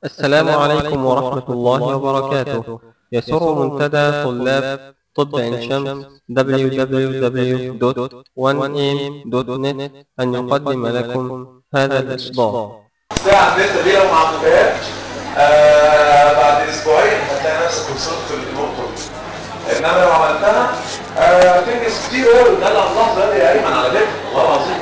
السلام عليكم ورحمة الله وبركاته يسر منتدى طلاب طب عين شمس www.1am.net أن يقدم لكم هذا الإصدار الساعة النت دي لو ما عملتهاش آه بعد اسبوعين هتلاقي نفسك وصلت للنقطة دي انما لو عملتها آه تنجز كتير قوي ده اللي هتلاحظ ده يا ايمن على فكرة والله العظيم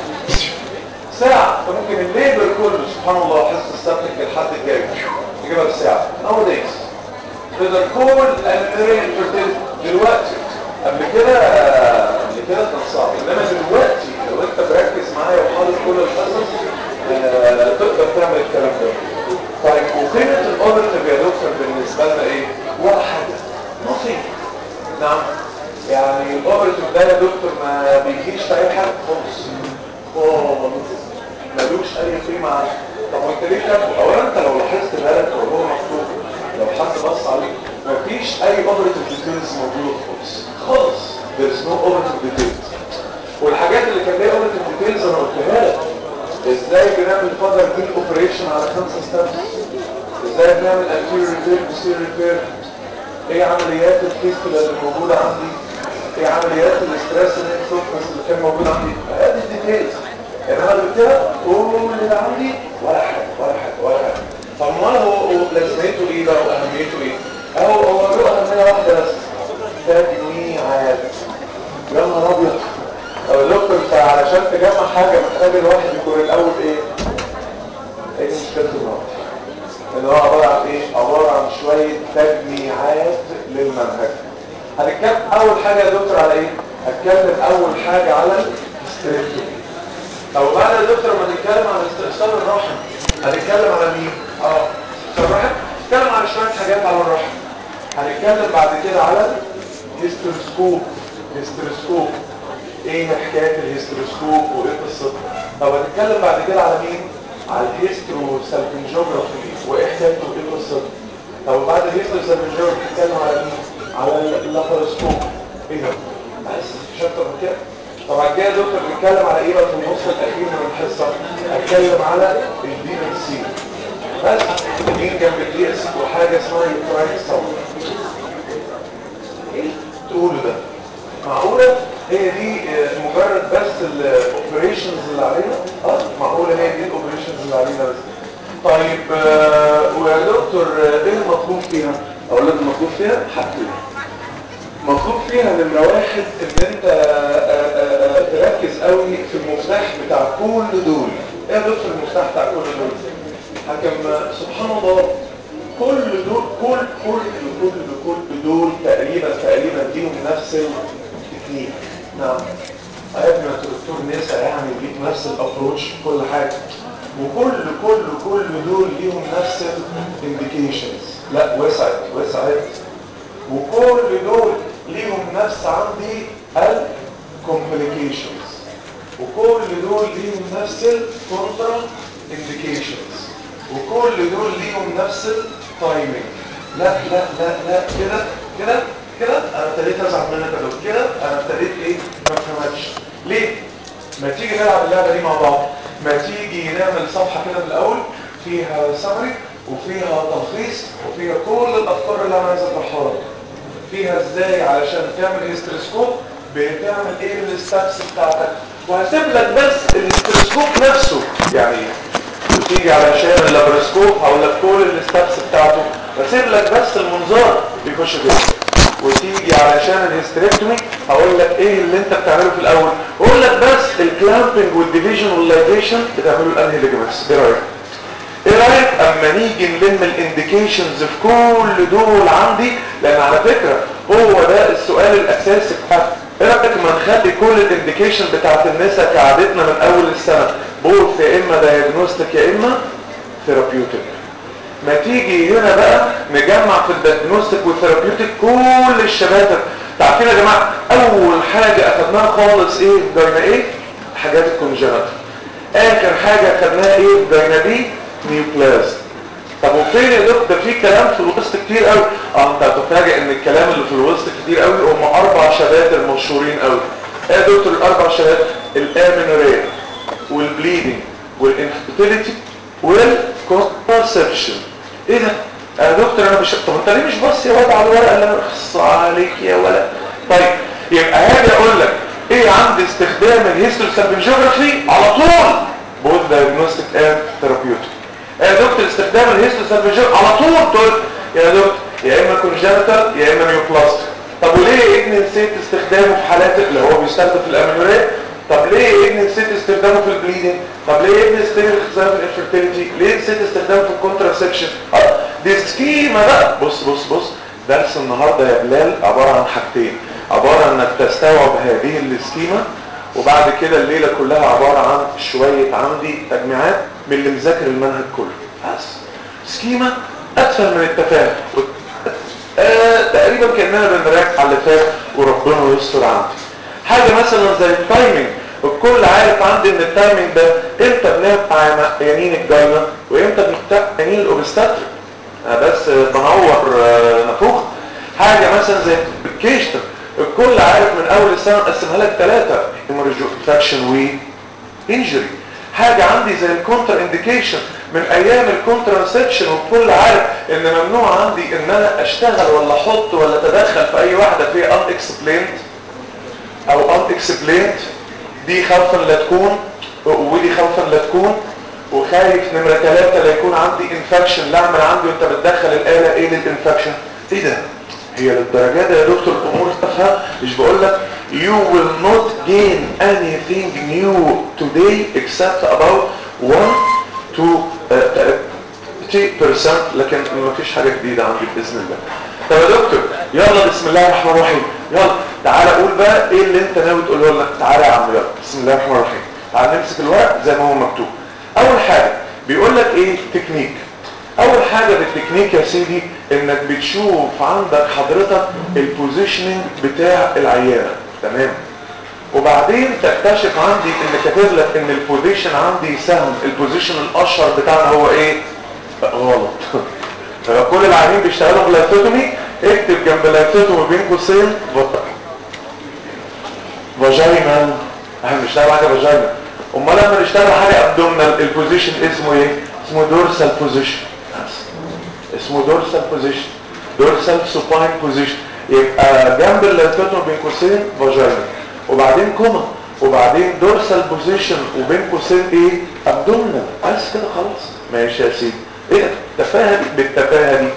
ساعة فممكن الليبر كله سبحان الله حصة السبت الحد الجاي تجيبها بساعة نو دايز تقدر كل الانفيرتيل دلوقتي قبل كده قبل كده كان صعب انما دلوقتي لو انت مركز معايا وحاطط كل الحصص آه، تقدر تعمل الكلام ده طيب وقيمة الاوبرتيف يا دكتور بالنسبة لنا ايه؟ ولا حاجة نصيب نعم يعني الاوبرتيف ده يا دكتور ما بيجيش في اي حاجة خالص خالص ملوش اي قيمة عنه طب وانت ليه كاتبه؟ اولا انت لو لاحظت بالك لو هو مكتوب لو حد بص عليه مفيش اي اوبرتيف ديتيلز موجودة خالص خالص there is no operative details والحاجات اللي كان ليها اوبرتيف ديتيلز انا قلتها لك ازاي بنعمل فاذر دي اوبريشن على خمسة ستابس ازاي بنعمل anterior repair posterior repair ايه عمليات الفيستولا اللي موجودة عندي ايه عمليات الاسترس الانسوفنس اللي كان موجود عندي هذه الديتيلز انما اللي كده كل اللي عندي ولا حاجة ولا حاجة ولا حاجة طب امال هو هو لازمته ايه بقى واهميته ايه اهو هو له اهمية واحدة بس تجميعات يا نهار ابيض طب يا دكتور انت علشان تجمع حاجة محتاج الواحد يكون الاول ايه ايه دي مشكلة النهارده اللي هو عبارة عن ايه عبارة عن شوية تجميعات للمنهج هنتكلم اول حاجة يا دكتور على ايه هتكلم اول حاجة على الاستريكتومي طب بعد يا دكتور ما نتكلم عن استئصال الرحم هنتكلم على مين اه استئصال الرحم هنتكلم على شوية حاجات على الرحم هنتكلم بعد كده على هيستروسكوب هيستروسكوب ايه حكاية الهيستروسكوب وايه قصتها طب هنتكلم بعد كده على مين على الهيسترو سالفنجوجرافي وايه حكايته وايه قصته طب بعد الهيسترو سالفنجوجرافي هنتكلم على مين على اللاباروسكوب ايه ده بس مش اكتر من كده طبعا كده يا دكتور بنتكلم على ايه بقى في النص الاخير من الحصه هتكلم على الدي ان سي بس مين جنب الدي ان سي وحاجه اسمها يوتراين ساوند ايه تقولوا ده معقوله هي دي مجرد بس الاوبريشنز اللي علينا اه معقوله هي دي الاوبريشنز اللي علينا بس طيب آه ويا دكتور آه، ايه المطلوب فيها اقول لك المطلوب فيها حاجتين مطلوب فيها نمرة واحد ان انت آه، آه، آه، تركز قوي في المفتاح بتاع كل دول ايه يا دكتور المفتاح بتاع كل دول حكم آه، سبحان الله كل دول كل كل كل كل دول تقريبا تقريبا ليهم نفس التكنيك نعم يا ابني ما انت دكتور نسا يعني ليك نفس الابروتش في كل حاجه وكل كل كل دول ليهم نفس الانديكيشنز لا وسعت وسعت وكل دول ليهم نفس عندي الكومبليكيشنز وكل دول ليهم نفس الكونترا انديكيشنز وكل دول ليهم نفس التايمينج لا لا لا لا كده كده كده انا ابتديت ازعل منك يا دكتور كده انا ابتديت ايه ما فهمتش ليه ما تيجي نلعب اللعبه دي مع بعض ما تيجي نعمل صفحه كده من الاول فيها سمري وفيها تلخيص وفيها كل الافكار اللي انا عايز اطرحها لك فيها ازاي علشان تعمل هيستروسكوب بتعمل ايه الستابس بتاعتك وهسيب لك بس الهيستروسكوب نفسه يعني وتيجي علشان اللابروسكوب هقول لك كل الستابس بتاعته بسيب لك بس المنظار بيخش كده وتيجي علشان الهيستريكتومي هقول لك ايه اللي انت بتعمله في الاول اقول لك بس الكلامبنج والديفيجن واللايجيشن بتعمله الانهي ليجمنتس ايه رايك ايه رايك اما نيجي نلم الانديكيشنز في كل دول عندي لان على فكره هو ده السؤال الاساسي بتاعك ايه رايك ما نخلي كل الانديكيشن بتاعت النساء كعادتنا من اول السنه بوث يا اما دايجنوستيك يا اما ثيرابيوتيك ما تيجي هنا بقى نجمع في الديagnostic والثيرابيوتيك كل الشباتر تعرفين يا جماعه اول حاجه اخدناها خالص ايه جاينا ايه حاجات الكونجنتال اخر حاجه اخدناها ايه جاينا بي نيوبلاست طب وفين يا دكتور ده في كلام في الوسط كتير قوي اه انت هتفاجئ ان الكلام اللي في الوسط كتير قوي هم اربع شباتر مشهورين قوي ايه يا دكتور الاربع شباتر الامينوريا والبليدنج والانفيرتيليتي والكونترسبشن ايه ده يا دكتور انا مش طب انت ليه مش بص يا واد على الورقه اللي انا بخص عليك يا ولد طيب يبقى هاجي اقول لك ايه عندي استخدام الهيستوري سالفنجوجرافي على طول بقول دايجنوستيك اند ثيرابيوتيك يا دكتور استخدام الهيستوري سالفنجوجرافي على طول تقول يا دكتور يا اما كونجنتال يا اما نيوبلاستيك طب وليه يا ابني نسيت استخدامه في حالات اللي هو بيستخدم في الامينوريه طب ليه يا ابني نسيت استخدامه في البليدنج طب ليه يا ابني نسيت استخدامه في الانفيرتيليتي ليه نسيت استخدامه في الكونتراسبشن دي سكيما بقى بص بص بص درس النهارده يا بلال عباره عن حاجتين عباره عن انك تستوعب هذه السكيما وبعد كده الليله كلها عباره عن شويه عندي تجميعات من اللي مذاكر المنهج كله بس سكيما اتفه من التفاهم آه تقريبا كاننا بنراجع على اللي فات وربنا يستر عندي حاجه مثلا زي التايمنج الكل عارف عندي ان التايمنج ده امتى بنفتح عيانين الجاينه وامتى بنفتح عيانين الاوبستاتريك انا بس بنور نفوخ حاجه مثلا زي الكيشتر الكل عارف من اول السنه نقسمها لك ثلاثه هيموريجو انفكشن و انجري حاجه عندي زي الكونتر انديكيشن من ايام الكونتراسبشن والكل عارف ان ممنوع عندي ان انا اشتغل ولا احط ولا اتدخل في اي واحده فيها ان اكسبليند او ان اكسبليند دي خوفا لا تكون ودي خوفا لا تكون وخايف نمرة ثلاثة لا يكون عندي انفكشن لا اعمل عندي وانت بتدخل الآلة ايه للانفكشن ايه ده هي للدرجة ده يا دكتور الامور تفهم مش بقول لك you will not gain anything new today except about 1 to uh, 30% لكن ما فيش حاجة جديدة عندي بإذن الله طب يا دكتور يلا بسم الله الرحمن الرحيم يلا تعالى قول بقى ايه اللي انت ناوي تقوله لنا تعالى يا عم يلا بسم الله الرحمن الرحيم تعالى نمسك الورق زي ما هو مكتوب اول حاجة بيقول لك ايه تكنيك اول حاجة بالتكنيك يا سيدي انك بتشوف عندك حضرتك البوزيشننج بتاع العيانة تمام وبعدين تكتشف عندي ان كاتب لك ان البوزيشن عندي سهم البوزيشن الاشهر بتاعنا هو ايه غلط كل العيانين بيشتغلوا بلايتوتومي اكتب جنب لايتوتومي بين قوسين فاجينال احنا بنشتغل حاجه فاجينال امال لما نشتغل حاجه ابدومينال البوزيشن اسمه ايه اسمه دورسال بوزيشن اسمه دورسال بوزيشن دورسال سوباين بوزيشن يبقى جنب اللايتوتومي بين قوسين فاجينال وبعدين كوما وبعدين دورسال بوزيشن وبين قوسين ايه ابدومينال بس كده خلاص ماشي يا سيدي ايه ده التفاهه دي بالتفاهه دي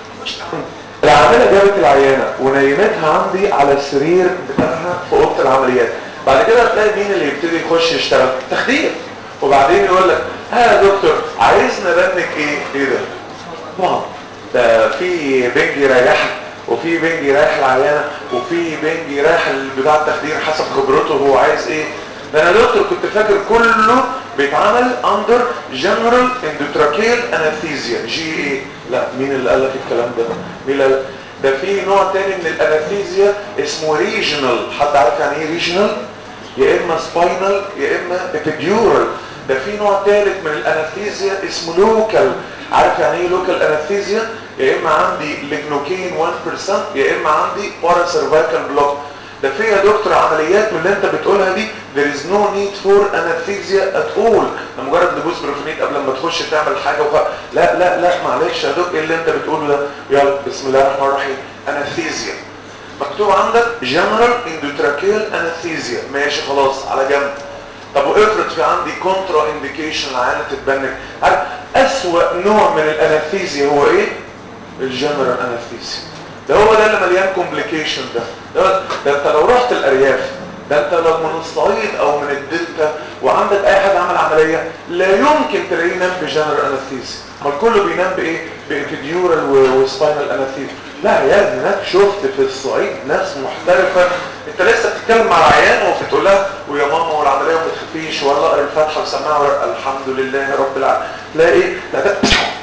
العامله جابت العيانه ونيمتها عندي على السرير بتاعها في اوضه العمليات بعد كده هتلاقي مين اللي يبتدي يخش يشتغل تخدير وبعدين يقول لك ها يا دكتور عايزنا نبنك ايه ايه ده طبعا ده في بنج يريحك وفي بنج يريح العيانه وفي بنج يريح بتاع التخدير حسب خبرته هو عايز ايه ده انا دكتور كنت فاكر كله بيتعمل اندر جنرال اندوتراكيل انستيزيا جي اي لا مين اللي قال لك الكلام ده مين اللي قال ده في نوع تاني من الانستيزيا اسمه ريجنال حد عارف يعني ايه ريجنال يا اما سباينال يا اما ابيديورال ده في نوع ثالث من الانستيزيا اسمه لوكال عارف يعني ايه لوكال انستيزيا يا اما عندي ليجنوكين 1% يا اما عندي بارا سيرفايكال بلوك ده فيها دكتور عمليات من اللي انت بتقولها دي there is no need for anesthesia at all ده مجرد لبوس بروفينيت قبل ما تخش تعمل حاجه وخ... لا لا لا معلش يا دكتور ايه اللي انت بتقوله ده يلا بسم الله الرحمن الرحيم anesthesia مكتوب عندك general endotracheal anesthesia ماشي خلاص على جنب طب وافرض في عندي كونترا انديكيشن عيانه تتبنك عارف اسوأ نوع من الانستيزيا هو ايه الجنرال انستيزيا ده هو ده اللي مليان كومبليكيشن ده ده, ده انت لو رحت الارياف ده انت لو من الصعيد او من الدلتا وعندك اي حد عمل عمليه لا يمكن تلاقيه ينام بجنرال انستيزيا ما الكل بينام بايه بابيديورال وسباينال انستيزيا لا يا هناك شفت في الصعيد ناس محترفه انت لسه بتتكلم مع العيان وبتقول لها ويا ماما والعمليه ما تخفيش ولا اقرا الفاتحه وسمعها الحمد لله رب العالمين تلاقي ايه لا ده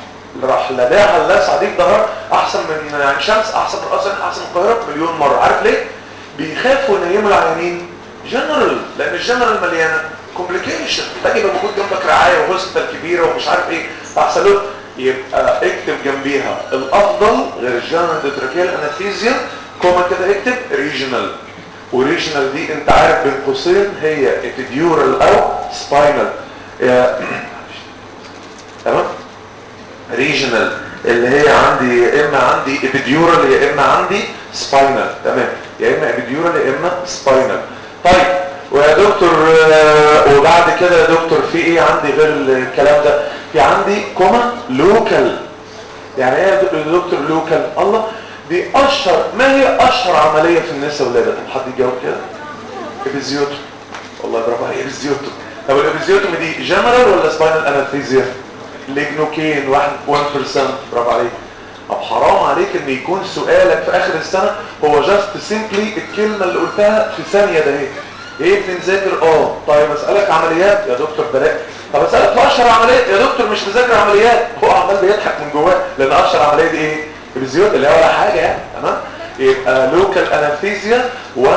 راح لداها الناس عليك ظهر احسن من عين شمس احسن من اصلا احسن من القاهره مليون مره عارف ليه بيخافوا ينيموا العيانين جنرال لان الجنرال مليانه كومبليكيشن تجي يبقى موجود جنبك رعايه وهوسبيتال كبيره ومش عارف ايه فاحسن له يبقى اكتب جنبيها الافضل غير الجنرال ديتراكيال انستيزيا كوما كده اكتب ريجنال وريجنال دي انت عارف بين قوسين هي ابيديورال او سباينال تمام ريجنال اللي هي عندي يا اما عندي ابيديورال يا اما عندي سباينال تمام يا اما ابيديورال يا اما سباينال طيب ويا دكتور آه، وبعد كده يا دكتور في ايه عندي غير الكلام ده في عندي كوما لوكال يعني ايه يا دكتور لوكال الله دي اشهر ما هي اشهر عمليه في النساء والولاده طب حد يجاوب كده ابيزيوتوم والله برافو عليك ابيزيوتوم طب الابيزيوتوم دي جنرال ولا سباينال انستيزيا ليجنوكين 1 1% برافو عليك طب حرام عليك ان يكون سؤالك في اخر السنه هو جاست سيمبلي الكلمه اللي قلتها في ثانيه ده اهي ايه بنذاكر اه طيب اسالك عمليات يا دكتور بلاء طب اسالك في اشهر عمليات يا دكتور مش مذاكر عمليات هو عمال بيضحك من جواه لان اشهر عمليه دي ايه الزيوت اللي هي ولا حاجه يعني تمام يبقى لوكال انستيزيا 1%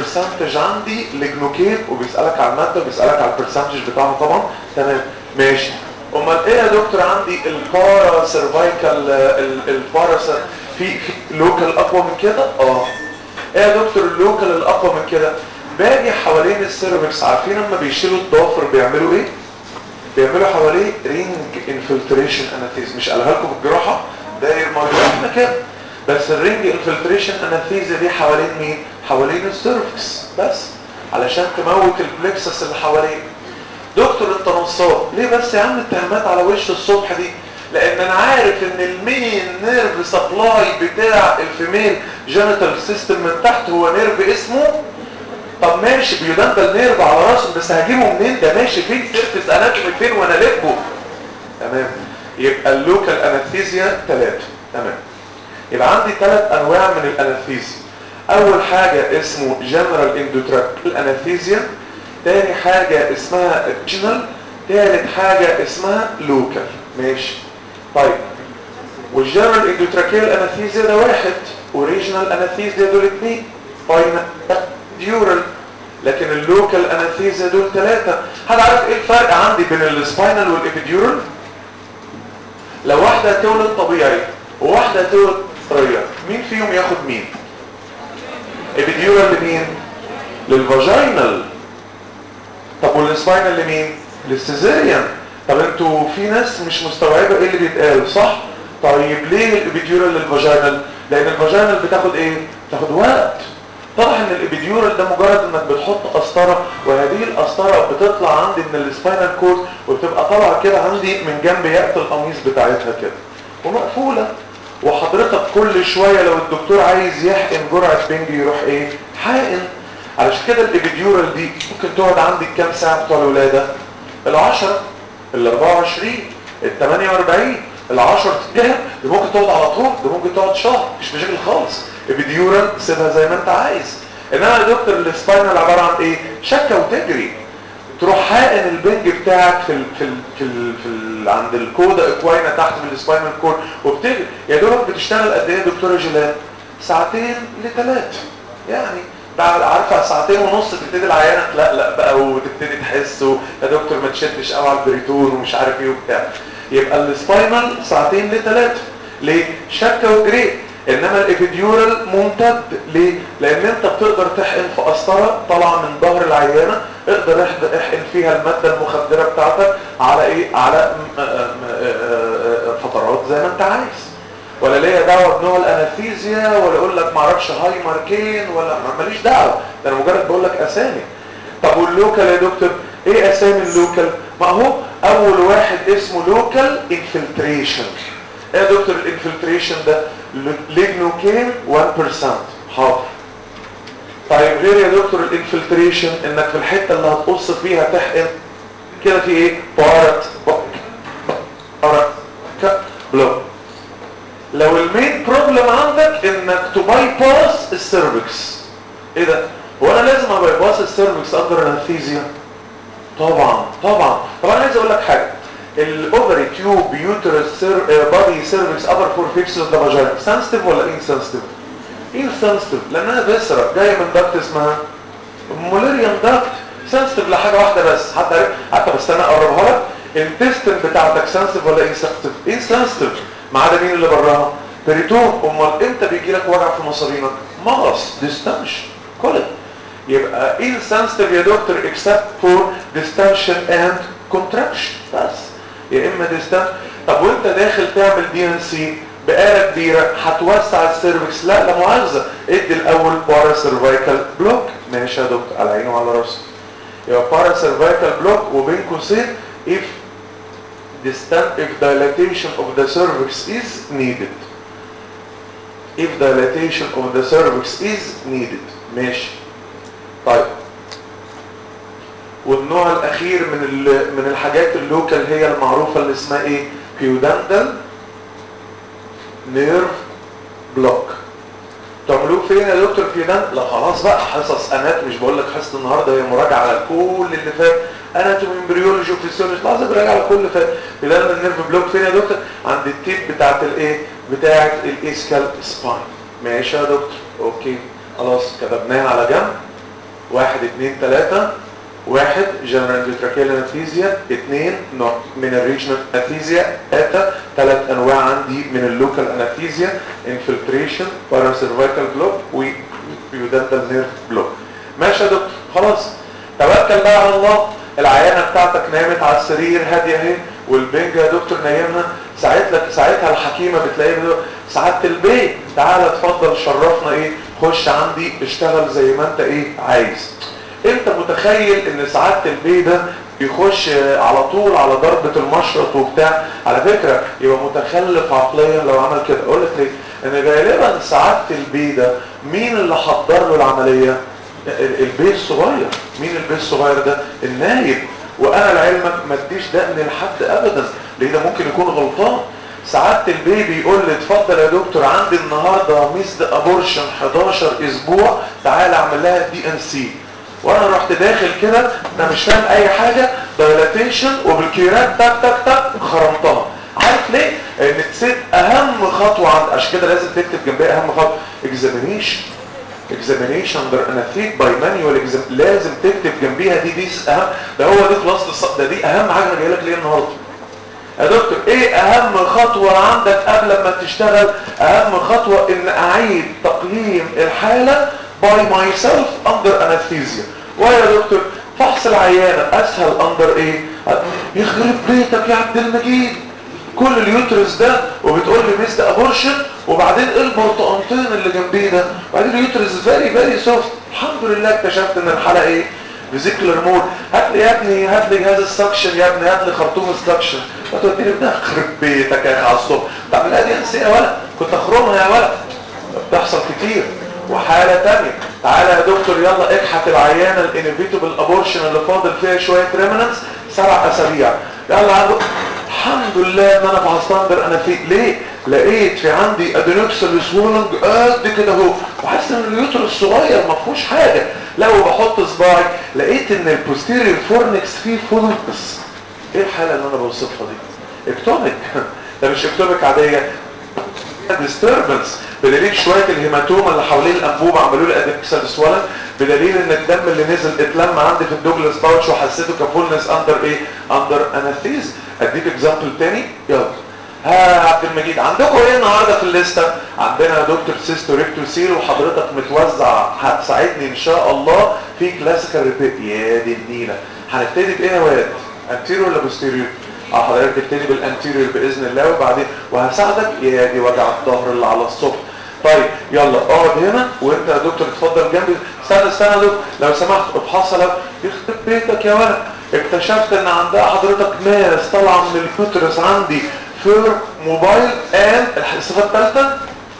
عندي لجنوكين وبيسالك على الماده وبيسالك على البرسنتج بتاعها طبعا تمام ماشي امال ايه يا دكتور عندي البارا سيرفايكال البارا في في لوكال اقوى من كده اه ايه يا دكتور اللوكال الاقوى من كده باجي حوالين السيرفكس عارفين لما بيشيلوا الضوافر بيعملوا ايه بيعملوا حواليه رينج انفلتريشن انستيز مش قالها لكم في الجراحه داير موجود مكان بس الرينج انفلتريشن انستيزيا دي حوالين مين حوالين السيرفكس بس علشان تموت البلكسس اللي حواليه دكتور انت نصاب ليه بس يا عم التهمات على وش الصبح دي لان انا عارف ان المين نيرف سبلاي بتاع الفيميل جينيتال سيستم من تحت هو نيرف اسمه طب ماشي بيودنتال نيرف على راسه بس هجيبه منين ده ماشي فين سيرفيس اناتومي فين وانا لبه تمام يبقى اللوكال انستيزيا ثلاثة تمام يبقى عندي ثلاث انواع من الانستيزيا اول حاجة اسمه جنرال اندوتراكل انستيزيا تاني حاجة اسمها اديشنال تالت حاجة اسمها لوكال ماشي طيب والجنرال اندوتراكيال انستيزيا ده واحد اوريجينال انستيزيا دول اثنين فاينل ديورال لكن اللوكال انستيزيا دول ثلاثة حد عارف ايه الفرق عندي بين السباينال والابيديورال لو واحدة هتولد طبيعي وواحدة هتولد طرية مين فيهم ياخد مين ابيديورال لمين للفاجينال طب والسباينال لمين للسيزيريان طب انتوا في ناس مش مستوعبة ايه اللي بيتقال صح طيب ليه الابيديورال للفاجينال لان الفاجينال بتاخد ايه بتاخد وقت طبعا ان الابيديورال ده مجرد انك بتحط قسطره وهذه القسطره بتطلع عندي من السباينال كورد وبتبقى طالعه كده عندي من جنب ياقه القميص بتاعتها كده ومقفوله وحضرتك كل شويه لو الدكتور عايز يحقن جرعه بنج يروح ايه حقن علشان كده الابيديورال دي ممكن تقعد عندك كام ساعه بتوع الولاده ال10 ال24 ال48 ال10 ايام دي ممكن تقعد على طول دي ممكن تقعد شهر مش مشاكل خالص ابيديورال سيبها زي ما انت عايز انما يا دكتور السباينال عباره عن ايه شكه وتجري تروح حاقن البنج بتاعك في ال في ال في, ال في ال عند الكودا اكواينا تحت من السباينال كورد وبتجري يا دوبك بتشتغل قد ايه يا دكتوره جيلان ساعتين لثلاث يعني بعد عارفه ساعتين ونص تبتدي العيانه تلقلق بقى وتبتدي تحس يا دكتور ما تشدش قوي على البريتون ومش عارف ايه وبتاع يبقى السباينال ساعتين لثلاثه ليه شكه وجري انما الابيديورال ممتد ليه لان انت بتقدر تحقن في قسطره طالعه من ظهر العيانه اقدر احقن فيها الماده المخدره بتاعتك على ايه على فترات زي ما انت عايز ولا ليا دعوه بنوع الانستيزيا ولا اقول لك ما اعرفش هايماركين ولا ماليش دعوه ده انا مجرد بقول لك اسامي طب واللوكال يا دكتور ايه اسامي اللوكال ما هو اول واحد اسمه لوكال انفلتريشن ايه يا دكتور الانفلتريشن ده ليجنوكين 1% حاضر طيب غير يا دكتور الانفلتريشن انك في الحته اللي هتقص فيها تحقن كده في ايه بارت بارت بلوك لو المين بروبلم عندك انك تباي باس السيرفكس ايه ده هو انا لازم اباي باس السيرفكس اندر انستيزيا طبعا طبعا طبعا انا عايز اقول لك حاجه الاوفري تيوب يوترس بادي سيرفكس ابر فور فيكسز ذا فاجينا سنسيتيف ولا انسنسيتيف انسنسيتيف لانها فيسرا جايه من دكت اسمها موليريان دكت سنسيتيف لحاجه واحده بس حتى حتى بس انا اقربها لك الانتستين بتاعتك سنسيتيف ولا انسنسيتيف انسنسيتيف ما عدا مين اللي براها بريتون امال امتى بيجي لك وجع في مصارينك مغص ديستنشن كولد يبقى insensitive يا دكتور except for distension and contraction بس يا اما ديستنشن طب وانت داخل تعمل دي ان سي بآلة كبيرة هتوسع السيرفكس لا لا مؤاخذة ادي الاول بارا سيرفايكال بلوك ماشي يا دكتور على عيني وعلى راسي يبقى بارا سيرفايكال بلوك وبين قوسين if distant if dilatation of the cervix is needed if dilatation of the cervix is needed ماشي طيب والنوع الاخير من ال- من الحاجات اللوكال هي المعروفه اللي اسمها ايه بيوداندال نيرف بلوك تعملوه فين يا دكتور بيوداند لا خلاص بقى حصص انات مش بقول لك حصه النهارده هي مراجعه على كل اللي فات اناتومي امبريولوجي وفيسيولوجي لازم براجع على كل اللي فات بيوداندال نيرف بلوك فين يا دكتور عند التيب بتاعت الايه بتاعت الاسكال سباين ماشي يا دكتور اوكي خلاص كتبناها على جنب واحد اتنين تلاتة واحد جنرال فيتراكيال انستيزيا اثنين نوع من الريجنال انستيزيا ثلاثة ثلاث انواع عندي من اللوكال انستيزيا انفلتريشن باراسيرفايكال بلوك وبيودنتال نيرف بلوك ماشي يا دكتور خلاص توكل بقى على الله العيانه بتاعتك نامت على السرير هاديه اهي والبنج يا دكتور نايمها ساعت لك ساعتها الحكيمه بتلاقيها بتقول سعاده البيت تعالى اتفضل شرفنا ايه خش عندي اشتغل زي ما انت ايه عايز انت متخيل ان سعاده البي ده يخش على طول على ضربة المشرط وبتاع على فكرة يبقى متخلف عقليا لو عمل كده اقول لك ليه ان غالبا سعادة البي ده مين اللي حضر له العملية ال- البي الصغير مين البي الصغير ده النايب وانا لعلمك ما اديش دقن لحد ابدا ليه ده ممكن يكون غلطان سعادة البي بيقول لي اتفضل يا دكتور عندي النهارده ميزد ابورشن 11 اسبوع تعالى اعمل لها دي ان سي وانا رحت داخل كده انا مش فاهم اي حاجة دايلاتيشن وبالكيرات تك تك تك خرمتها عارف ليه؟ ان نسيت اهم خطوة عند عشان كده لازم تكتب جنبها اهم خطوة اكزامينيشن اكزامينيشن اندر انافيك باي مانيوال اكزام لازم تكتب جنبيها دي دي اهم ده هو دي خلاصة الص- ده دي اهم حاجة انا جاي لك ليه النهارده يا دكتور ايه اهم خطوة عندك قبل ما تشتغل اهم خطوة ان اعيد تقييم الحالة باي ماي سيلف اندر انستيزيا ويا دكتور فحص العيانة اسهل اندر ايه يخرب بيتك يا عبد المجيد كل اليوترس ده وبتقول لي ميزد ابورشن وبعدين ايه البرتقانتين اللي جنبيه ده وبعدين اليوترس فيري فيري سوفت الحمد لله اكتشفت ان الحالة ايه فيزيكولار مود هات لي يا ابني هات لي جهاز السكشن يا ابني هات لي خرطوم السكشن فتوديني بده خرب بيتك يا اخي على الصبح تعملها دي انسيه يا ولد كنت اخرمها يا ولد بتحصل كتير وحالة تانية تعالى يا دكتور يلا اكحت العيانة الانيفيتابل ابورشن اللي فاضل فيها شوية ريمننس سبع اسابيع يلا عنده الحمد لله ان انا فحصتها انا في ليه لقيت في عندي ادينوكسال سوولنج قد كده اهو وحاسس ان اليوتر الصغير ما فيهوش حاجه لا وبحط صباعي لقيت ان البوستيريور فورنكس فيه فولنكس ايه الحاله اللي انا بوصفها دي اكتوميك ده مش اكتوميك عاديه ديستربنس بدليل شويه الهيماتوما اللي حوالين الانبوبه عملوا لي ادكسال سوالن بدليل ان الدم اللي نزل اتلم عندي في الدوجلاس باوتش وحسيته كفولنس اندر ايه اندر انستيز اديك اكزامبل تاني يلا ها عبد المجيد عندكم ايه النهارده في الليسته عندنا يا دكتور سيستو ريكتو سيل وحضرتك متوزع هتساعدني ان شاء الله في كلاسيكال ريبيت يا دي النيله هنبتدي بايه يا واد انتيريور ولا بوستيريور اه حضرتك تبتدي بالانتيريور باذن الله وبعدين وهساعدك يا دي وجع الظهر اللي على الصبح طيب يلا اقعد هنا وانت يا دكتور اتفضل جنبي استنى استنى يا دكتور لو سمحت افحصها لو يخرب بيتك يا ولد اكتشفت ان عندها حضرتك ناس طالعه من اليوترس عندي فير موبايل اند الصفه الثالثه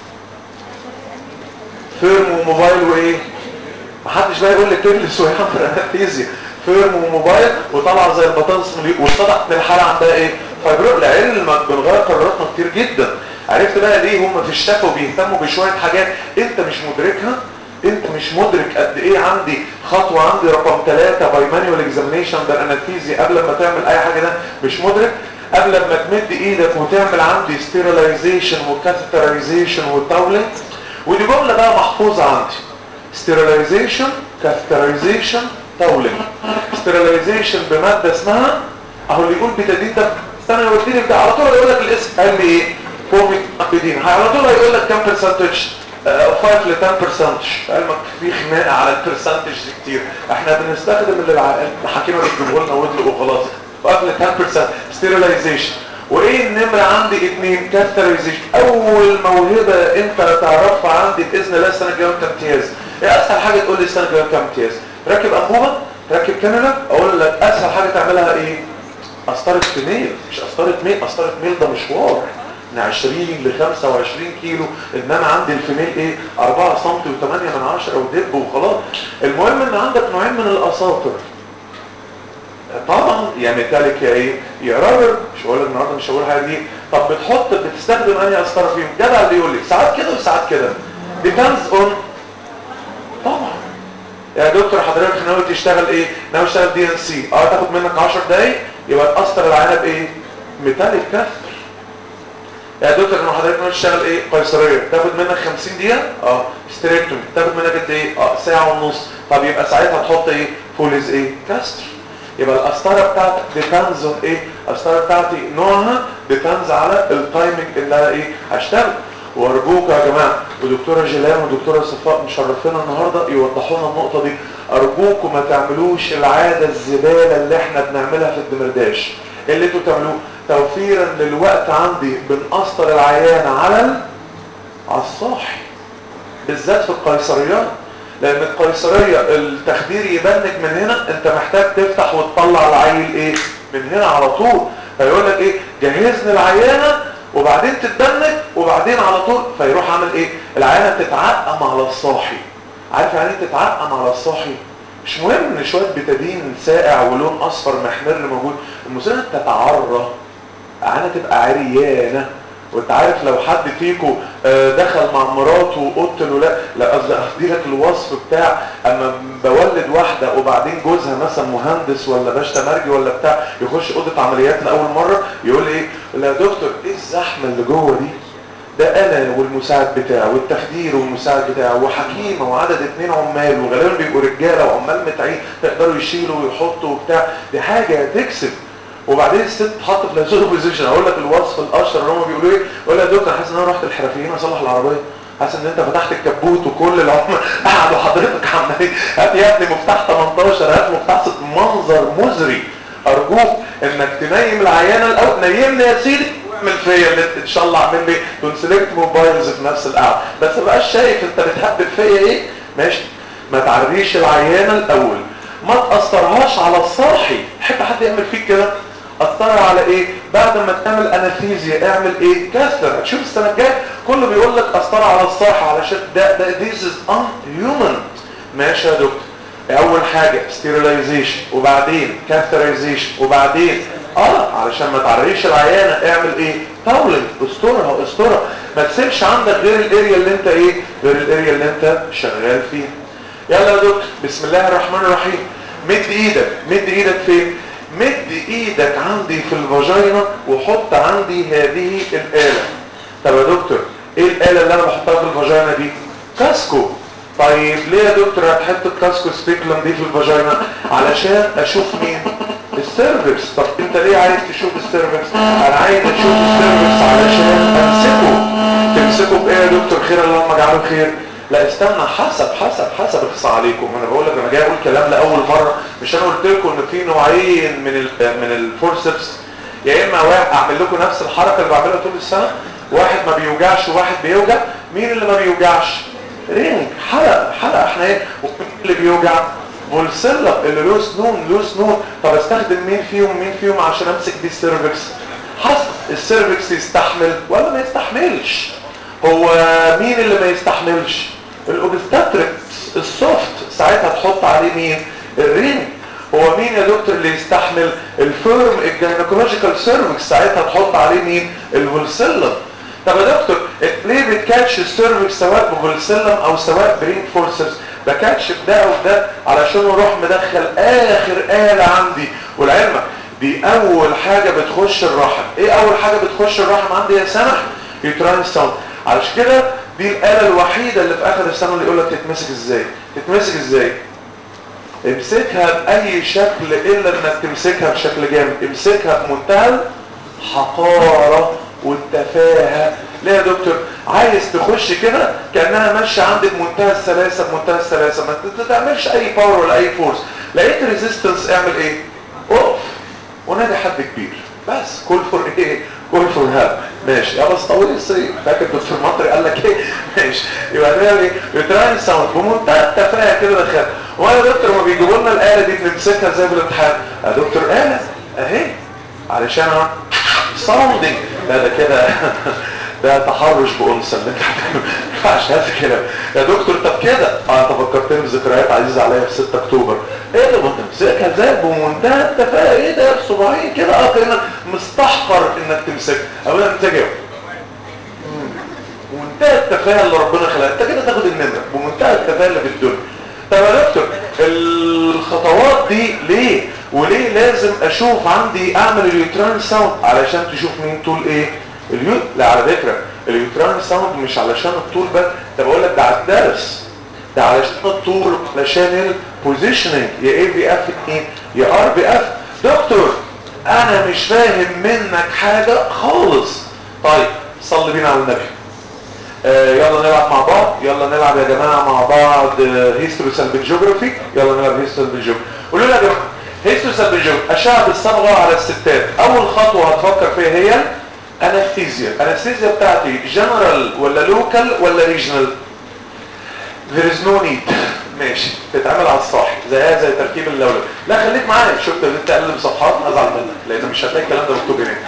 فيرم وموبايل وايه محدش بقى يقول لي تجلس ويعمل انستيزيا فيرم وموبايل وطلع زي البطاطس من اليو- واتضح ان الحاله عندها ايه فايبرو لعلمك بنغير قراراتنا كتير جدا عرفت بقى ليه هم في الشفا وبيهتموا بشويه حاجات انت مش مدركها انت مش مدرك قد ايه عندي خطوه عندي رقم ثلاثة باي مانيوال اكزامينيشن ده انستيزيا قبل ما تعمل اي حاجه ده مش مدرك قبل ما تمد ايدك وتعمل عندي ستيرلايزيشن وكاثيترايزيشن والتاولينج ودي جمله بقى محفوظه عندي sterilization catheterization تولينج sterilization بمادة اسمها اهو اللي يقول بتدين ده استنى يوديني بتاع على طول يقول لك الاسم قال لي ايه فوميك بدين على طول هيقول لك كام برسنتج 5 ل 10 برسنتج علمك في خناقه على البرسنتج دي كتير احنا بنستخدم اللي الع- الحكيمه بتجيبه لنا ودلق وخلاص 5 ل 10 sterilization وايه النمرة عندي اتنين كاسترايزيشن اول موهبة انت تعرفها عندي باذن الله السنة الجاية وانت امتياز ايه اسهل حاجة تقول لي السنة الجاية وانت امتياز ركب انبوبة ركب كاميرا اقول لك اسهل حاجة تعملها ايه قسطرة ميل مش قسطرة ميل قسطرة ميل ده مشوار من 20 ل 25 كيلو انما عندي الفيميل ايه 4 سم و8 من 10 ودب وخلاص المهم ان عندك نوعين من الاساطر طبعا يا ميتاليك يا ايه يا رابر مش هقول لك النهارده مش هقول حاجه دي طب بتحط بتستخدم انهي قسطره فيهم جدع اللي يقول لي ساعات كده وساعات كده depends on طبعا يا دكتور حضرتك ناوي تشتغل ايه ناوي تشتغل دي ان سي اه تاخد منك 10 دقايق يبقى تقسطر العينه بايه ميتاليك كاثر يا دكتور انه حضرتك ناوي تشتغل ايه قيصريه تاخد منك 50 دقيقه اه ستريكتومي تاخد منك قد ايه اه ساعه ونص طب يبقى ساعتها تحط ايه فوليز ايه كاستر يبقى القسطره بتاعتك ديبندز اون ايه القسطره بتاعتي نوعها ديبندز على التايمنج اللي انا ايه هشتغل وارجوك يا جماعه ودكتوره جيلان ودكتوره صفاء مشرفينا النهارده يوضحوا لنا النقطه دي ارجوكم ما تعملوش العاده الزباله اللي احنا بنعملها في الدمرداش اللي انتوا بتعملوه توفيرا للوقت عندي بنقسطر العيان على ال- على الصاحي بالذات في القيصريات لان القيصريه التخدير يبنج من هنا انت محتاج تفتح وتطلع العيل ايه من هنا على طول فيقول لك ايه جهزني العيانه وبعدين تتبنج وبعدين على طول فيروح عامل ايه العيانه تتعقم على الصاحي عارف يعني ايه تتعقم على الصاحي مش مهم ان شويه بتادين ساقع ولون اصفر محمر موجود المهم تتعرى عيانه تبقى عريانه وانت عارف لو حد فيكم دخل مع مراته وقلت له لا لا قصدي اهدي لك الوصف بتاع اما بولد واحده وبعدين جوزها مثلا مهندس ولا باشا مرجي ولا بتاع يخش اوضه عمليات لاول مره يقول لي ايه لا يا دكتور ايه الزحمه اللي جوه دي ده انا والمساعد بتاعه والتخدير والمساعد بتاعه وحكيمه وعدد اتنين عمال وغالبا بيبقوا رجاله وعمال متعين يقدروا يشيلوا ويحطوا وبتاع دي حاجه تكسب وبعدين الست تحط في لازوله بوزيشن اقول لك الوصف الاشهر اللي هم بيقولوا ايه يقول لي يا دكتور حاسس ان انا رحت الحرفيين اصلح العربيه حاسس ان انت فتحت الكبوت وكل العمر قعدوا حضرتك عمالين هات يا ابني مفتاح 18 هات مفتاح ست منظر مزري ارجوك انك تنيم العيانه الاول نيمني يا سيدي واعمل فيا اللي ان شاء الله اعمل لي تونسلكت موبايلز في نفس القعده بس ما بقاش شايف انت بتهبب فيا ايه ماشي ما تعريش العيانه الاول ما تأثرهاش على الصاحي حب حد يعمل فيك كده اثرها على ايه بعد ما تعمل انستيزيا اعمل ايه كاثر هتشوف السنه الجايه كله بيقول لك اثرها على الصاحي علشان ده ده this is unhuman ماشي يا دكتور اول حاجه ستيرلايزيشن وبعدين كاثرايزيشن وبعدين اه علشان ما تعريش العيانه اعمل ايه تاولنج استرها استرها ما تسيبش عندك غير الاريا اللي انت ايه غير الاريا اللي انت شغال فيها يلا يا دكتور بسم الله الرحمن الرحيم مد ايدك مد ايدك فين مد ايدك عندي في الفاجينا وحط عندي هذه الآلة طب يا دكتور ايه الآلة اللي انا بحطها في الفاجينا دي كاسكو طيب ليه يا دكتور هتحط الكاسكو سبيكلم دي في الفاجينا علشان اشوف مين السيرفكس طب انت ليه عايز تشوف السيرفكس انا عايز اشوف السيرفكس علشان امسكه تمسكه بايه يا دكتور خير اللهم اجعله خير لا استنى حسب حسب حسب اخص عليكم انا بقول لك انا جاي اقول كلام لاول مره مش انا قلت لكم ان في نوعين من ال من الفورسبس يا اما واحد اعمل لكم نفس الحركه اللي بعملها طول السنه واحد ما بيوجعش وواحد بيوجع مين اللي ما بيوجعش رينج حلقه حلقه احنا ايه ومين اللي بيوجع فولسيلا اللي له سنون له سنون طب استخدم مين فيهم مين فيهم عشان امسك دي السيرفكس حسب السيرفكس يستحمل ولا ما يستحملش هو مين اللي ما يستحملش الاوبستاتريكس السوفت ساعتها تحط عليه مين الرينج هو مين يا دكتور اللي يستحمل الفيرم الجينيكولوجيكال سيرفكس ساعتها تحط عليه مين الفولسيلم طب يا دكتور ليه بتكاتش السيرفكس سواء بفولسيلم او سواء برين فورسز بكاتش بده او ده علشان اروح مدخل اخر آلة عندي والعلمك دي اول حاجة بتخش الرحم ايه اول حاجة بتخش الرحم عندي يا سمح يوتراين ساوند علشان كده دي الآلة الوحيدة اللي في آخر السنة اللي يقولك تتمسك ازاي تتمسك ازاي امسكها بأي شكل إلا انك تمسكها بشكل جامد امسكها بمنتهى الحقارة والتفاهة ليه يا دكتور عايز تخش كده كأنها ماشية عندي بمنتهى السلاسة بمنتهى السلاسة ما تعملش اي باور ولا اي فورس لقيت ريزيستنس اعمل ايه اقف ونادي حد كبير بس كل فور ايه قول فور هاب ماشي يا بس طويل الصيف فاكر دكتور مطري قال لك ايه ماشي يبقى ده ايه يوتراين ساوند بمنتهى التفاهه كده دخل وانا يا دكتور ما بيجيبوا لنا الاله دي بنمسكها زي في الامتحان يا دكتور اله اهي علشان ساوندنج لا ده كده ده تحرش بأنثى اللي انت بتعمله ما ينفعش هذا كده يا دكتور طب كده اه انت فكرتني بذكريات عزيزه عليا في 6 اكتوبر ايه ده ما تمسكها ازاي بمنتهى التفاهه ايه ده بصباعين كده اه كانك مستحقر انك تمسكها اولا انت جاوب منتهى التفاهه اللي ربنا خلقها انت كده تاخد النمره بمنتهى التفاهه اللي في الدنيا طب يا دكتور الخطوات دي ليه وليه لازم اشوف عندي اعمل اليوتران ساوند علشان تشوف مين طول ايه اليوت لا على فكره اليوتران ساوند مش علشان الطول بس ده بقول لك ده على الدرس ده علشان الطول علشان البوزيشننج يا اي بي اف ايه يا ار بي اف دكتور انا مش فاهم منك حاجه خالص طيب صلي بينا على النبي آه يلا نلعب مع بعض يلا نلعب يا جماعه مع بعض هيستوري سلبن جيوغرافي يلا نلعب هيستوري سلبن جيوغرافي قولوا لي يا جماعه هيستوري سلبن جيوغرافي اشعه الصبغه على الستات اول خطوه هتفكر فيها هي انستيزيا انستيزيا بتاعتي جنرال ولا لوكال ولا ريجنال there is no need ماشي تتعمل على الصاحي زيها زي تركيب اللولب لا خليك معايا شفت ان انت تقلب صفحات ازعل منك لان مش هتلاقي الكلام ده مكتوب هنا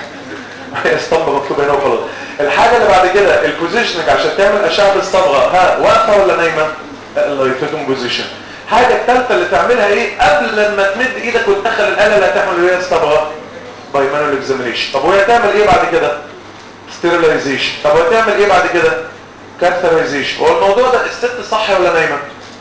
هي اسطمبه مكتوب هنا وخلاص الحاجه اللي بعد كده البوزيشننج عشان تعمل اشعه بالصبغه ها واقفه ولا نايمه اللايتوتوم بوزيشن الحاجه الثالثه اللي تعملها ايه قبل ما تمد ايدك وتدخل الاله اللي هتعمل بيها الصبغه باي مانوال اكزامينيشن طب وهي تعمل ايه بعد كده ستيرلايزيشن طب وهي تعمل ايه بعد كده كاثرايزيشن هو الموضوع ده الست صاحيه ولا نايمه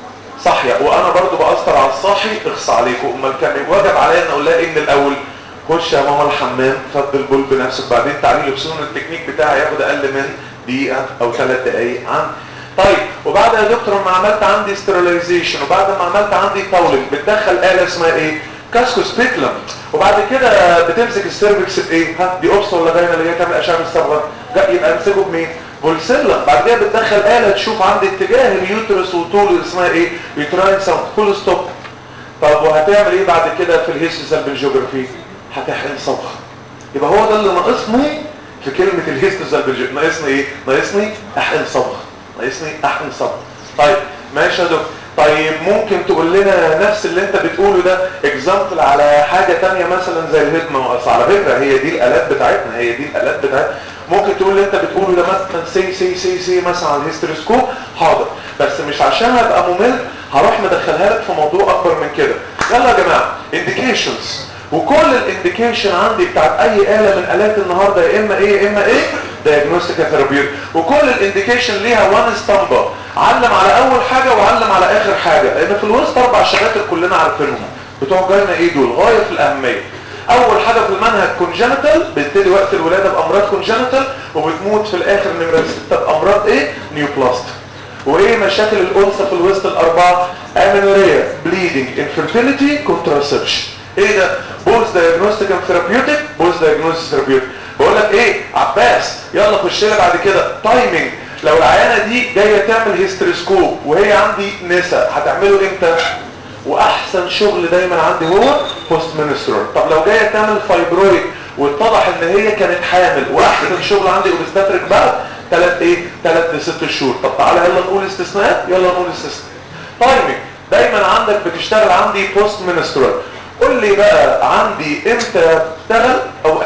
صاحيه وانا برضو باثر على الصاحي اخص عليكم امال كان واجب عليا ان اقول لها ايه من الاول خش يا ماما الحمام فض البول بنفسك بعدين تعالي لبسون التكنيك بتاعي ياخد اقل من دقيقه او ثلاث دقائق عن طيب وبعد يا دكتور ما عملت عندي ستيرلايزيشن وبعد ما عملت عندي تاولنج بتدخل آلة اسمها ايه كاسكو سبيكلم وبعد كده بتمسك السيرفكس بايه ها دي اوبس ولا جاينه اللي هي تعمل اشعه الصبغه يبقى امسكه بمين بولسيلا بعد كده بتدخل آلة تشوف عندي اتجاه اليوترس وطول اسمها ايه يوتراين ساوند فول ستوب طب وهتعمل ايه بعد كده في الهيستوسال بالجيوغرافي هتحقن صبغه يبقى هو ده اللي ناقصني في كلمه الهيستوسال بالجيوغرافي ناقصني ايه ناقصني احقن صبغه ناقصني احقن صبغه طيب ماشي يا دكتور طيب ممكن تقول لنا نفس اللي انت بتقوله ده اكزامبل على حاجة تانية مثلا زي الهدمة على فكرة هي دي الالات بتاعتنا هي دي الالات بتاعتنا ممكن تقول اللي انت بتقوله ده مثلا سي سي سي سي مثلا على الهيستروسكوب حاضر بس مش عشان ابقى ممل هروح مدخلها لك في موضوع اكبر من كده يلا يا جماعه انديكيشنز وكل الانديكيشن عندي بتاعت اي آلة من آلات النهاردة يا اما ايه يا اما ايه دايجنوستيك ثيرابيوت وكل الانديكيشن ليها وان اسطمبة علم على اول حاجة وعلم على اخر حاجة لان في الوسط اربع شباتر كلنا عارفينهم بتوع جاينا ايه دول غاية في الاهمية اول حاجة في المنهج كونجنتال بتبتدي وقت الولادة بامراض كونجنتال وبتموت في الاخر نمرة ستة بامراض ايه نيوبلاست وايه مشاكل الانثى في الوسط الاربعة امينوريا بليدنج انفيرتيليتي كونتراسبشن ايه ده بوز دايجنوستيك اند ثيرابيوتيك بوز دايجنوستيك ثيرابيوتيك بقول لك ايه عباس يلا خش لي بعد كده تايمينج لو العيانه دي جايه تعمل هيستريسكوب وهي عندي نسا هتعمله امتى واحسن شغل دايما عندي هو بوست منسترول طب لو جايه تعمل فايبرويد واتضح ان هي كانت حامل واحسن شغل عندي اوبستاتريك بعد ثلاث ايه ثلاث لست شهور طب تعالى يلا نقول استثناء يلا نقول استثناء تايمينج دايما عندك بتشتغل عندي بوست منسترول قول لي بقى عندي امتى بشتغل او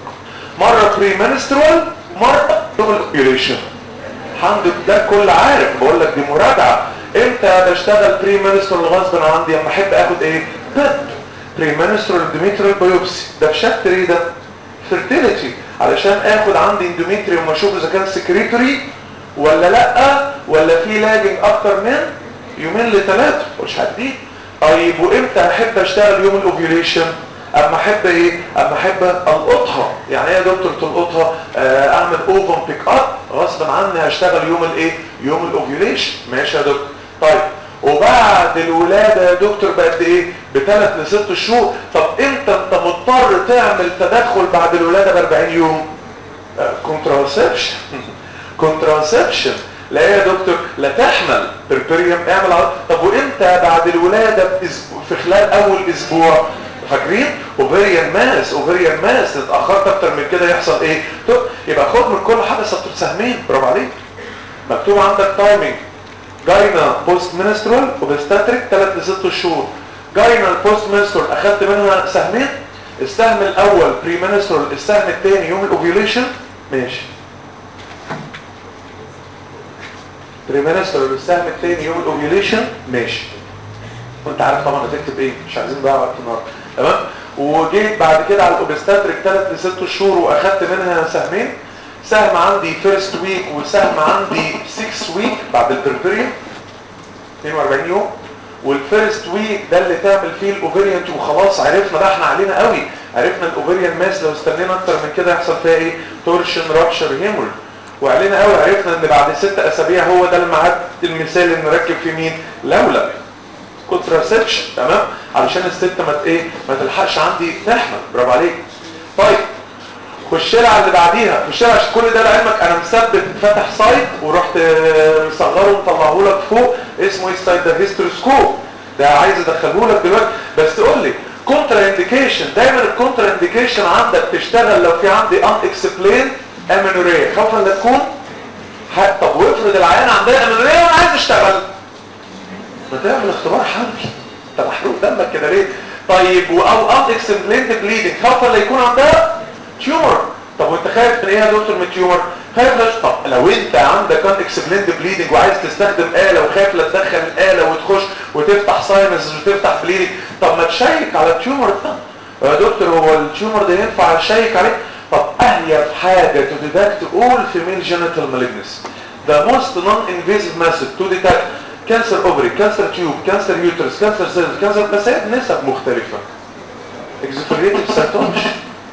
مرة بري منسترول مرة يوم الاوبيوليشن الحمد لله كل عارف بقول لك دي مراجعة امتى بشتغل بري منسترول غصب عندي اما احب اخد ايه بيب بري منسترول اندوميتريال بايوبسي ده في شابتر ايه ده فيرتيليتي علشان اخد عندي اندوميتريوم واشوف اذا كان سكريتوري ولا لا ولا في لاجنج اكتر من يومين لثلاثه مش هديه طيب وامتى احب اشتغل يوم الاوفيوليشن اما احب ايه اما احب القطها يعني ايه يا دكتور تلقطها آه اعمل اوفن بيك اب غصب عني هشتغل يوم الايه يوم الاوفيوليشن ماشي يا دكتور طيب وبعد الولاده يا دكتور بقد ايه بثلاث لست شهور طب امتى انت مضطر تعمل تدخل بعد الولاده ب 40 يوم كونتراسبشن كونتراسبشن لا يا دكتور لا تحمل بربريم اعمل عرض طب وامتى بعد الولادة بأسبوع في خلال اول اسبوع فاكرين اوفيريان ماس اوفيريان ماس اتاخرت اكتر من كده يحصل ايه طب يبقى خد من كل حاجه سطر سهمين برافو عليك مكتوب عندك تايمينج جاينا بوست منسترال وبستاتريك 3 ل 6 شهور جاينا البوست منسترال اخدت منها سهمين السهم الاول بري منسترال السهم الثاني يوم الاوفيوليشن ماشي بري منسترال السهم الثاني يوم الاوفيوليشن ماشي وانت عارف طبعا هتكتب ايه مش عايزين بقى وقت النهارده تمام وجيت بعد كده على الاوبستاتريك 3 ل 6 شهور واخدت منها سهمين سهم عندي فيرست ويك وسهم عندي 6 ويك بعد البربريوم 42 يوم والفيرست ويك ده اللي تعمل فيه الاوفيريانت وخلاص عرفنا ده احنا علينا قوي عرفنا الاوفيريان ماس لو استنينا اكتر من كده يحصل فيها ايه تورشن رابشر هيمور وعلينا قوي عرفنا ان بعد ست اسابيع هو ده الميعاد المثالي اللي نركب فيه مين لولا كونتراسبشن تمام علشان الست ما ايه ما تلحقش عندي تحمل برافو عليك طيب خش لها على اللي بعديها خش لها عشان كل ده لعلمك انا مثبت فاتح سايت ورحت مصغره ومطلعه لك فوق اسمه ايه السايت ده هيستروسكوب ده عايز ادخله لك دلوقتي بس تقول لي كونترا انديكيشن دايما الكونترا انديكيشن عندك تشتغل لو في عندي ان اكسبلين امينوريا خوفا لا تكون طب وافرض العيان عندها امينوريا وانا عايز اشتغل ما تعمل اختبار حمل انت محروق دمك كده ليه طيب او ان اكسبليند بليدنج خوفا لا يكون عندها تيومر طب وانت خايف من ايه يا دكتور من التيومر خايف لا طب لو انت عندك ان اكسبليند بليدنج وعايز تستخدم آلة وخايف لا تدخل الآلة وتخش وتفتح ساينس وتفتح بليدنج طب ما تشيك على التيومر ده يا دكتور هو التيومر ده ينفع اشيك عليه طب اهيب حاجة to detect all female genital malignancy the most non-invasive method to detect cancer ovary, cancer tube, cancer uterus, cancer cells, cancer بس هي بنسب مختلفة exfoliative cytometry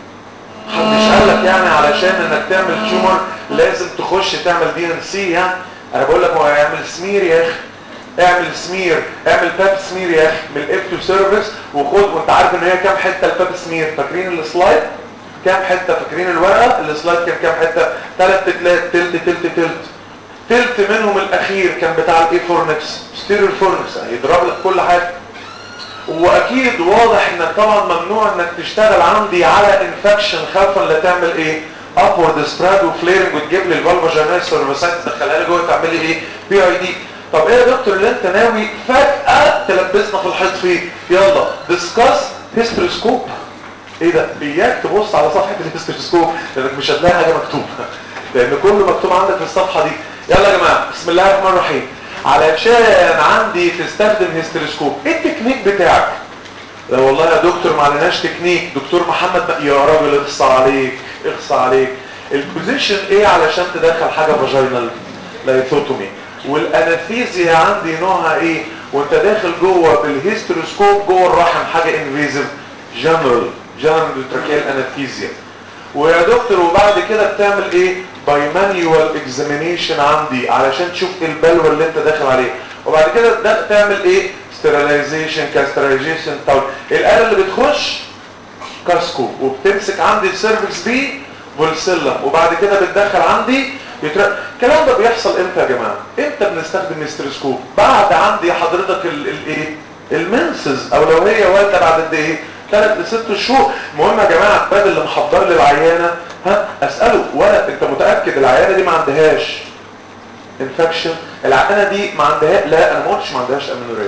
محدش قال لك يعني علشان انك تعمل تيومر لازم تخش تعمل دي ان سي يعني انا بقول لك هو اعمل سمير يا اخي اعمل سمير اعمل باب سمير يا اخي من الاف تو سيرفيس وخد وانت عارف ان هي كام حته الباب سمير فاكرين السلايد كام حته فاكرين الورقه السلايد كان كام حته ثلاث تلات تلت تلت تلت تلت منهم الاخير كان بتاع الاي فورنكس ستيريو فورنكس يعني يضرب لك كل حاجه واكيد واضح انك طبعا ممنوع انك تشتغل عندي على انفكشن خوفا لا تعمل ايه ابورد سبراد وفليرنج وتجيب لي الفالفاجينال سيرفيسايت تدخلها لي جوه تعمل لي ايه بي اي دي طب ايه يا دكتور اللي انت ناوي فجاه تلبسنا في الحيط فيه يلا ديسكاس هيستروسكوب ايه ده اياك تبص على صفحه الهيستروسكوب لانك مش هتلاقي حاجه مكتوبه لان كله مكتوب عندك في الصفحه دي يلا يا جماعه بسم الله الرحمن الرحيم علشان عندي تستخدم هيستروسكوب ايه التكنيك بتاعك لا والله يا دكتور ما عليناش تكنيك دكتور محمد بقى يا راجل اخصى عليك اخصى عليك البوزيشن ايه علشان تدخل حاجه فاجينال لايثوتومي والانستيزيا عندي نوعها ايه وانت داخل جوه بالهيستروسكوب جوه الرحم حاجه انفيزيف جنرال جنرال تراكيال انستيزيا ويا دكتور وبعد كده بتعمل ايه باي مانيوال اكزامينيشن عندي علشان تشوف ايه البلوه اللي انت داخل عليه وبعد كده ده تعمل ايه ستيرلايزيشن كاسترايزيشن طب الاله اللي بتخش كاسكو وبتمسك عندي السيرفكس دي فولسيلم وبعد كده بتدخل عندي يتر... الكلام ده بيحصل امتى يا جماعه امتى بنستخدم الستروسكوب بعد عندي حضرتك الايه المنسز او لو هي والده بعد قد ايه ثلاث لست شهور المهم يا جماعه الباب اللي محضر لي العيانه ها اساله ولا انت متاكد العيانه دي ما عندهاش انفكشن العيانه دي ما عندها لا انا ما قلتش ما عندهاش امينوريا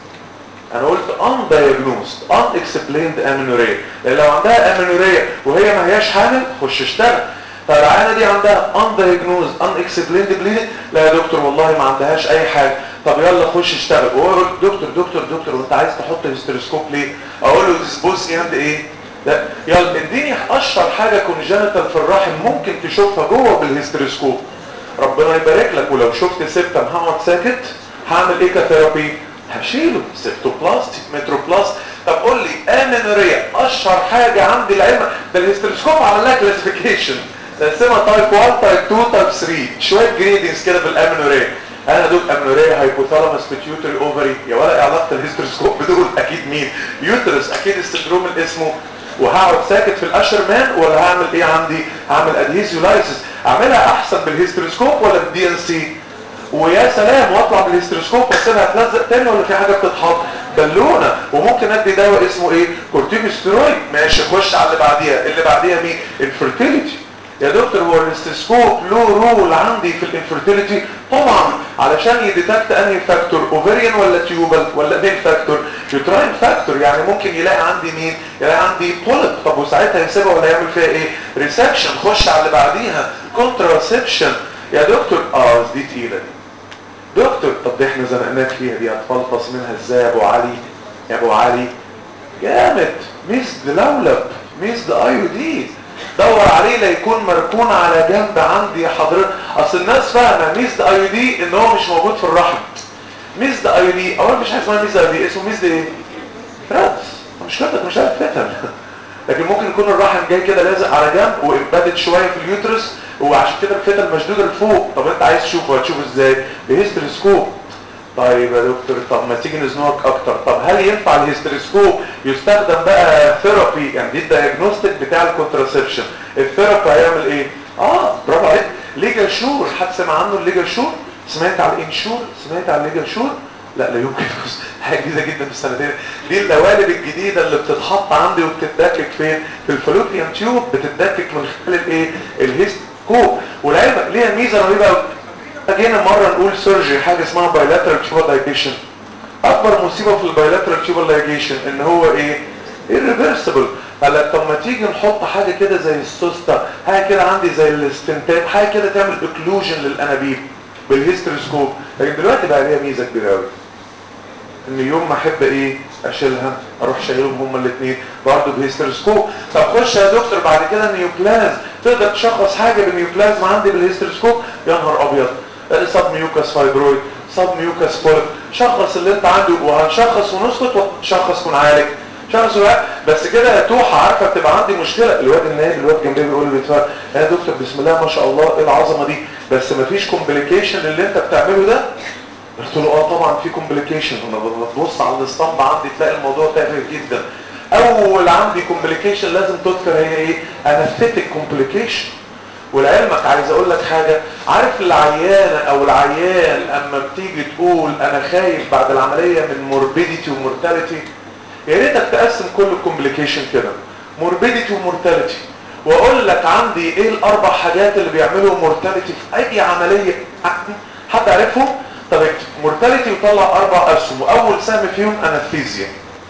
انا قلت undiagnosed unexplained amenorrhea لان لو عندها امينوريا وهي ما هياش حامل خش اشتغل طب العيانه دي عندها undiagnosed unexplained bleeding لا يا دكتور والله ما عندهاش اي حاجه طب يلا خش اشتغل وهو يقول دكتور دكتور دكتور وانت عايز تحط هيستروسكوب ليه اقول له ديسبوس اند ايه لا يلا اديني اشهر حاجه كونجنتال في الرحم ممكن تشوفها جوه بالهيستروسكوب ربنا يبارك لك ولو شفت سيبتم هقعد ساكت هعمل ايه كثيرابي هشيله سيبتوبلاست متروبلاست طب قول لي امينوريا اشهر حاجه عندي العلم ده الهيستروسكوب عمل لها كلاسيفيكيشن تقسمها تايب 1 تايب 2 تايب 3 شويه جريدنجز كده في الامينوريا انا دول امينوريا هايبوثالاموس بيتيوتري اوفري يا ولا ايه علاقه الهيستروسكوب بدول اكيد مين يوترس اكيد السندروم اللي اسمه وهقعد ساكت في الاشر مان ولا هعمل ايه عندي هعمل ادهيزيولايسيس اعملها احسن بالهيستروسكوب ولا بالدي ان سي ويا سلام واطلع بالهيستروسكوب واسيبها تلزق تاني ولا في حاجه بتتحط بالونه وممكن ادي دواء اسمه ايه كورتيكوستيرويد ماشي خش على اللي بعديها اللي بعديها مين الفيرتيليتي يا دكتور هو الاستسكوب له رول عندي في الانفيرتيليتي طبعا علشان يديتكت انهي فاكتور اوفريان ولا تيوبال ولا مين فاكتور يوتراين فاكتور يعني ممكن يلاقي عندي مين يلاقي عندي بوليب طب وساعتها يسيبها ولا يعمل فيها ايه ريسكشن خش على اللي بعديها كونتراسبشن يا دكتور اه دي تقيله دي دكتور طب دي احنا زنقناك فيها دي هتفلفص منها ازاي يا ابو علي يا ابو علي جامد ميزد لولب ميزد ايودي دور عليه لا يكون مركون على جنب عندي حضرتك اصل الناس فاهمه ميزد ايودي ان هو مش موجود في الرحم ميزد ايودي اولا مش حاجه اسمها ميزد ايودي اسمه ميزد ايه رادس مش كده مش عارف فتن لكن ممكن يكون الرحم جاي كده لازق على جنب وامبادد شويه في اليوترس وعشان كده الفتل مشدوده لفوق طب انت عايز تشوفه هتشوفه ازاي بهيستريسكوب طيب يا دكتور طب ما تيجي نزنقك اكتر طب هل ينفع الهيستريسكوب يستخدم بقى ثيرابي يعني دي الدايجنوستيك بتاع الكونتراسبشن الثيرابي هيعمل ايه اه برافو عليك ليجل شور حد سمع عنه الليجل شور سمعت على الانشور سمعت على الليجل شور لا لا يمكن حاجه جديده جدا في السنتين دي القوالب الجديده اللي بتتحط عندي وبتتدكك فين في الفالوبيان تيوب بتتدكك من خلال الايه الهيستوسكوب والعلم ليها ميزه رهيبه قوي جينا مرة نقول سيرجري حاجة اسمها بايلاترال تيوبال لايجيشن اكبر مصيبة في البايلاترال تيوبال لايجيشن ان هو ايه irreversible قال طب ما تيجي نحط حاجة كده زي السوستا حاجة كده عندي زي الاستنتات حاجة كده تعمل اوكلوجن للانابيب بالهيستروسكوب لكن دلوقتي بقى ليها ميزة كبيرة قوي ان يوم ما احب ايه اشيلها اروح شايلهم هما الاثنين برضه بهيستروسكوب طب خش يا دكتور بعد كده نيوبلاز تقدر تشخص حاجه بالنيوبلازم عندي بالهيستروسكوب يا نهار ابيض سب ميوكاس فايبرويد سب ميوكاس بوليب شخص اللي انت عنده وهنشخص ونسكت ونشخص ونعالج شخص لا بس كده يا توحه عارفه بتبقى عندي مشكله الواد النايب الواد جنبي بيقول لي بيتفرج يا دكتور بسم الله ما شاء الله ايه العظمه دي بس مفيش كومبليكيشن للي انت بتعمله ده قلت له اه طبعا في كومبليكيشن انا بتبص على الاسطمبة عندي تلاقي الموضوع تافه جدا اول عندي كومبليكيشن لازم تذكر هي ايه انستيك كومبليكيشن ولعلمك عايز اقول لك حاجة عارف العيانة او العيان اما بتيجي تقول انا خايف بعد العملية من موربيديتي ومورتاليتي يا ريتك تقسم كل الكومبليكيشن كده موربيديتي ومورتاليتي واقول لك عندي ايه الاربع حاجات اللي بيعملوا مورتاليتي في اي عملية حد عارفهم طب مورتاليتي يطلع اربع اسهم واول سهم فيهم انستيزيا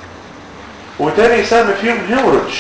وتاني سهم فيهم هيموريدج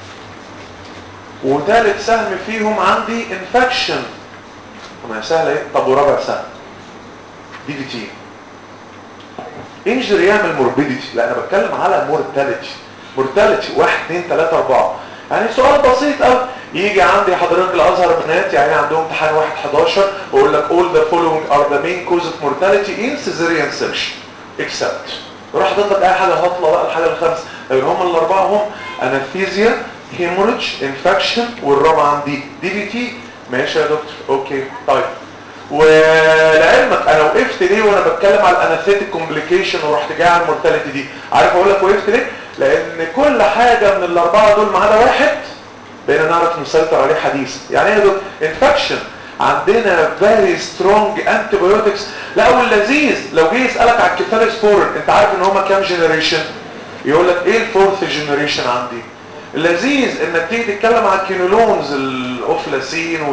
وثالث سهم فيهم عندي انفكشن ما سهله ايه طب ورابع سهم دي في تي انجري يعمل موربيديتي لا انا بتكلم على مورتاليتي مورتاليتي 1 2 3 4 يعني سؤال بسيط قوي يجي عندي حضرتك الازهر بنات يعني عندهم امتحان 1 11 ويقول لك all the following are the main cause of mortality in cesarean section except راح حضرتك اي حاجه هطلع بقى الحاجه الخامسه لان هم الاربعه هم انستيزيا هيموريدج انفكشن والرابعه عندي دي بي تي ماشي يا دكتور اوكي طيب ولعلمك انا وقفت ليه وانا بتكلم على الانستيك كومبليكيشن ورحت جاي على المورتاليتي دي عارف اقول لك وقفت ليه لان كل حاجه من الاربعه دول ما عدا واحد بقينا نعرف نسيطر عليه حديثا يعني ايه يا دكتور انفكشن عندنا فيري سترونج انتي بايوتكس لا واللذيذ لو جه يسالك على الكيفالوسبورين انت عارف ان هما كام جنريشن يقول لك ايه الفورث جنريشن عندي اللذيذ انك تيجي تتكلم على الكينولونز الاوفلاسين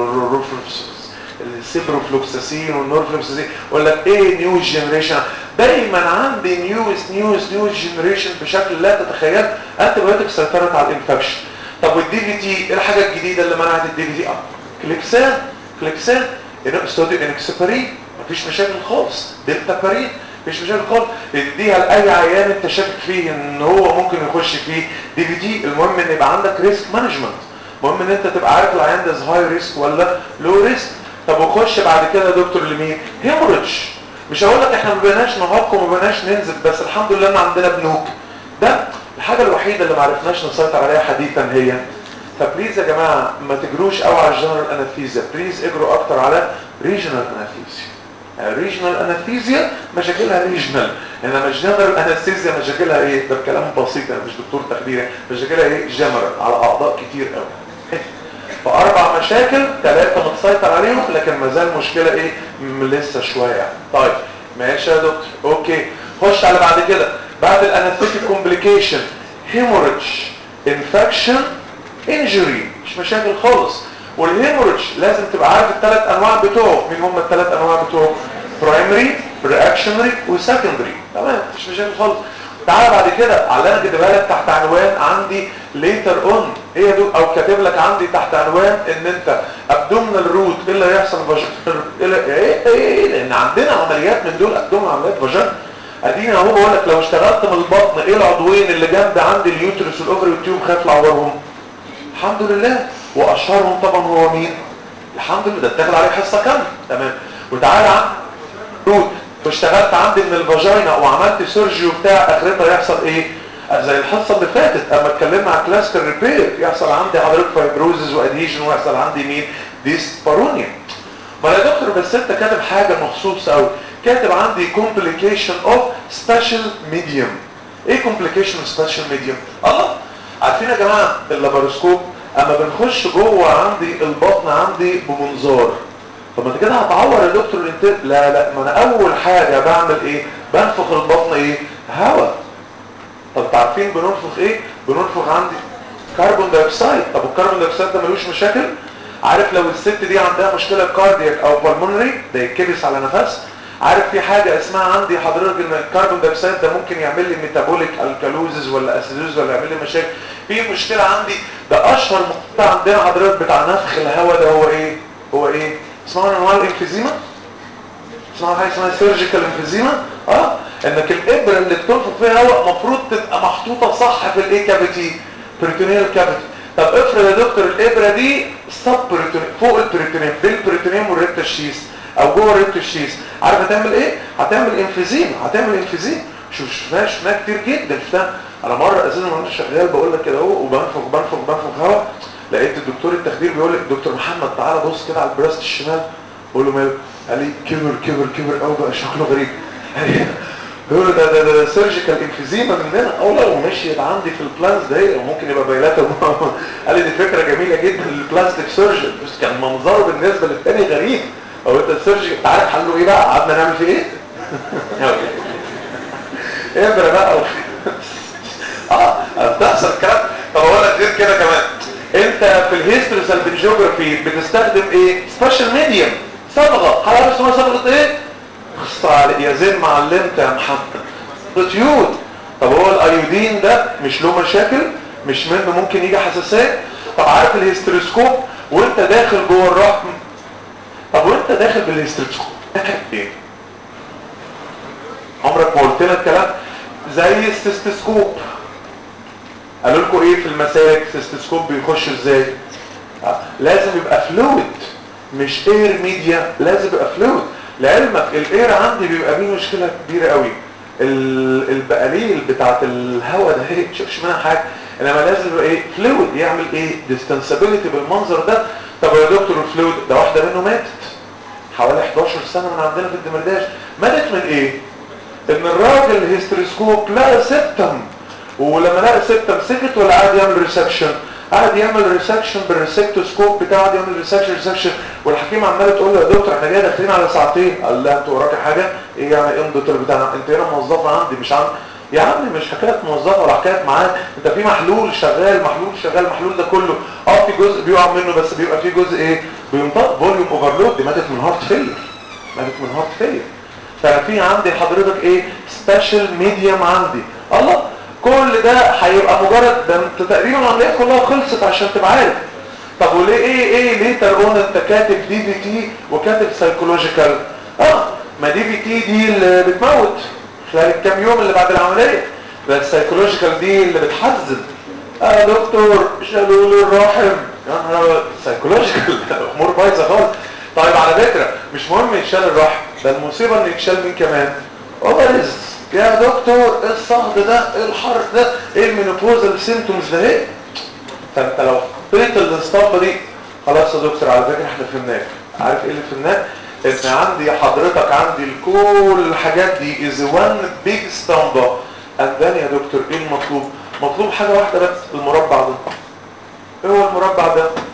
والسيبروفلوكساسين والنورفلوكساسين يقول لك ايه نيو جنريشن دايما عندي نيوز نيوز نيوز جنريشن بشكل لا تتخيل انتي بايوتكس سيطرت على الانفكشن طب والدي في تي ايه الحاجه الجديده اللي منعت الدي في تي اه كليكسان كليكسان استوديو انكسبارين مفيش مشاكل خالص دلتا بارين مفيش مشاكل خالص اديها لاي عيان انت شاكك فيه ان هو ممكن يخش فيه دي في تي المهم ان يبقى عندك ريسك مانجمنت المهم ان انت تبقى عارف العيان ده هاي ريسك ولا لو ريسك طب وخش بعد كده يا دكتور لمين هيموريدج مش هقول لك احنا ما بقيناش نهبط وما بقيناش ننزل بس الحمد لله ان عندنا بنوك ده الحاجه الوحيده اللي ما عرفناش نسيطر عليها حديثا هي فبليز يا جماعه ما تجروش قوي على الجنرال انستيزيا بليز اجروا اكتر على ريجنال انستيزيا الريجنال انستيزيا مشاكلها ريجنال انما الجنرال انستيزيا مشاكلها ايه ده بكلام بسيط انا مش دكتور تخدير مشاكلها ايه جنرال على اعضاء كتير قوي فاربع مشاكل ثلاثه متسيطر عليهم لكن ما زال مشكله ايه لسه شويه يعني طيب ماشي يا دكتور اوكي خش على بعد كده بعد الانستيك كومبليكيشن هيموريدج انفكشن انجري مش مشاكل خالص والهيموريدج لازم تبقى عارف الثلاث انواع بتوعه مين هم الثلاث انواع بتوعه برايمري رياكشنري وسكندري تمام مش مشاكل خالص تعالى بعد كده على انا كاتبها لك تحت عنوان عندي ليتر اون ايه دول او كاتب لك عندي تحت عنوان ان انت ابدومينال روت ايه اللي هيحصل فاجن ايه ايه ايه لان عندنا عمليات من دول ابدومينال عمليات فاجن ادينا اهو بقول لك لو اشتغلت من البطن ايه العضوين اللي جنب عندي اليوترس والاوفري والتيوب خايف اعورهم الحمد لله واشهرهم طبعا هو مين الحمد لله ده اتاخد عليه حصه كامله تمام وتعالى عن روت واشتغلت عندي من الفاجينا وعملت سيرجي وبتاع اخرتها يحصل ايه زي الحصه اللي فاتت اما اتكلمنا على كلاسيكال ريبير يحصل عندي حضرتك فايبروزز وادهيجن ويحصل عندي مين ديسبارونيا ما يا دكتور بس انت كاتب حاجه مخصوصه قوي كاتب عندي complication of special medium ايه complication of special medium الله عارفين يا جماعه اللاباروسكوب اما بنخش جوه عندي البطن عندي بمنظار طب ما انت كده هتعور يا دكتور الانتاج لا لا ما انا اول حاجه بعمل ايه بنفخ البطن ايه هواء طب عارفين بننفخ ايه بننفخ عندي كربون دايوكسيد طب الكربون دايوكسيد ده ملوش مشاكل عارف لو الست دي عندها مشكله كاردياك او بالمونري ده يتكبس على نفس عارف في حاجه اسمها عندي حضرتك ان الكربون دايوكسيد ده ممكن يعمل لي ميتابوليك الكالوزز ولا اسيدوز ولا يعمل لي مشاكل في مشكله عندي ده اشهر مقطع عندنا حضرتك بتاع نفخ الهواء ده هو ايه هو ايه اسمها انواع الانفيزيما اسمها حاجه اسمها سيرجيكال انفيزيما اه انك الابره اللي بتنفخ فيها هواء المفروض تبقى محطوطه صح في الايه كافيتي بريتونيال كافيتي طب افرض يا دكتور الابره دي سب بريتونيال فوق البريتونيال بين البريتونيوم والريكتا شيس او جوه الريكتا شيس عارف هتعمل ايه هتعمل انفيزيما هتعمل انفيزيما شوف شفناها شفناها كتير جدا شفتها انا مره اساسا وانا شغال بقول لك كده اهو وبنفخ بنفخ بنفخ هواء لقيت الدكتور التخدير بيقول لي دكتور محمد تعالى بص كده على البراست الشمال بقول له ماله قال لي كبر كبر كبر قوي بقى شكله غريب بيقول له ده ده ده سيرجيكال انفيزيما مننا او لو مشيت عندي في البلانز ده ممكن يبقى بايلاتر قال لي دي فكره جميله جدا للبلاستيك سيرجن بس كان منظره بالنسبه للتاني غريب او انت السيرجي انت عارف حله ايه بقى قعدنا نعمل فيه ايه ابره بقى اه بتحصل الكلام طب اقول لك غير كده كمان انت في الهيستوري سالفنجيوجرافي بتستخدم ايه سبيشال ميديوم صبغه حضرتك اسمها صبغه ايه خص على يا زين ما علمت يا محمد بتيود طب هو الايودين ده مش له مشاكل مش منه ممكن يجي حساسيه طب عارف الهيستروسكوب وانت داخل جوه الرحم طب وانت داخل بالهيستروسكوب ايه عمرك ما قلت لك كلام زي السيستسكوب قالوا لكم ايه في المسالك سيستسكوب بيخش ازاي آه. لازم يبقى فلويد مش اير ميديا لازم يبقى فلويد لعلمك الاير عندي بيبقى فيه مشكله كبيره قوي البقاليل بتاعت الهواء ده هي تشوفش منها حاجه انما لازم يبقى ايه فلويد يعمل ايه ديستنسابيلتي بالمنظر ده طب يا دكتور الفلويد ده واحده منه ماتت حوالي 11 سنه من عندنا في الدمرداش ماتت من ايه ان الراجل الهيستروسكوب لقى سيبتم ولما لقى سيبتم سكت ولا قعد يعمل ريسكشن قعد يعمل ريسكشن بالريسكتوسكوب بتاعه قعد يعمل ريسكشن ريسكشن والحكيم عماله تقول له يا دكتور احنا جاي داخلين على ساعتين قال لها انت وراكي حاجه ايه يعني امضه بتاع انت هنا موظفه عندي مش عندي يا عم مش حكايه موظفه ولا حكايه معاك انت في محلول شغال محلول شغال المحلول ده كله اه في جزء بيقع منه بس بيبقى في جزء ايه بينطق فوليوم اوفرلود دي ماتت من هارت فيلر ماتت من هارت فيلر ففي عندي حضرتك ايه سبيشال ميديم عندي الله كل ده هيبقى مجرد ده انت تقريبا العمليات كلها خلصت عشان تبقى عارف طب وليه ايه ايه ليه ترون انت كاتب دي في تي وكاتب سايكولوجيكال اه ما دي في تي دي اللي بتموت خلال الكام يوم اللي بعد العمليه بس السايكولوجيكال دي اللي بتحزن اه دكتور شالوا لي الرحم يا نهار سايكولوجيكال امور بايظه خالص طيب على فكره مش مهم يتشال الرحم ده المصيبه ان يتشال مين كمان اوفرز يا دكتور ايه الصهد ده ايه الحر ده ايه المينوبوزال سيمتومز ده ايه فانت لو حطيت الاسطمبه دي خلاص يا دكتور على فكره احنا فهمناك عارف ايه اللي فهمناك ان عندي حضرتك عندي كل الحاجات دي از وان بيج اسطمبه اندان يا دكتور ايه المطلوب مطلوب حاجه واحده بس المربع ده ايه هو المربع ده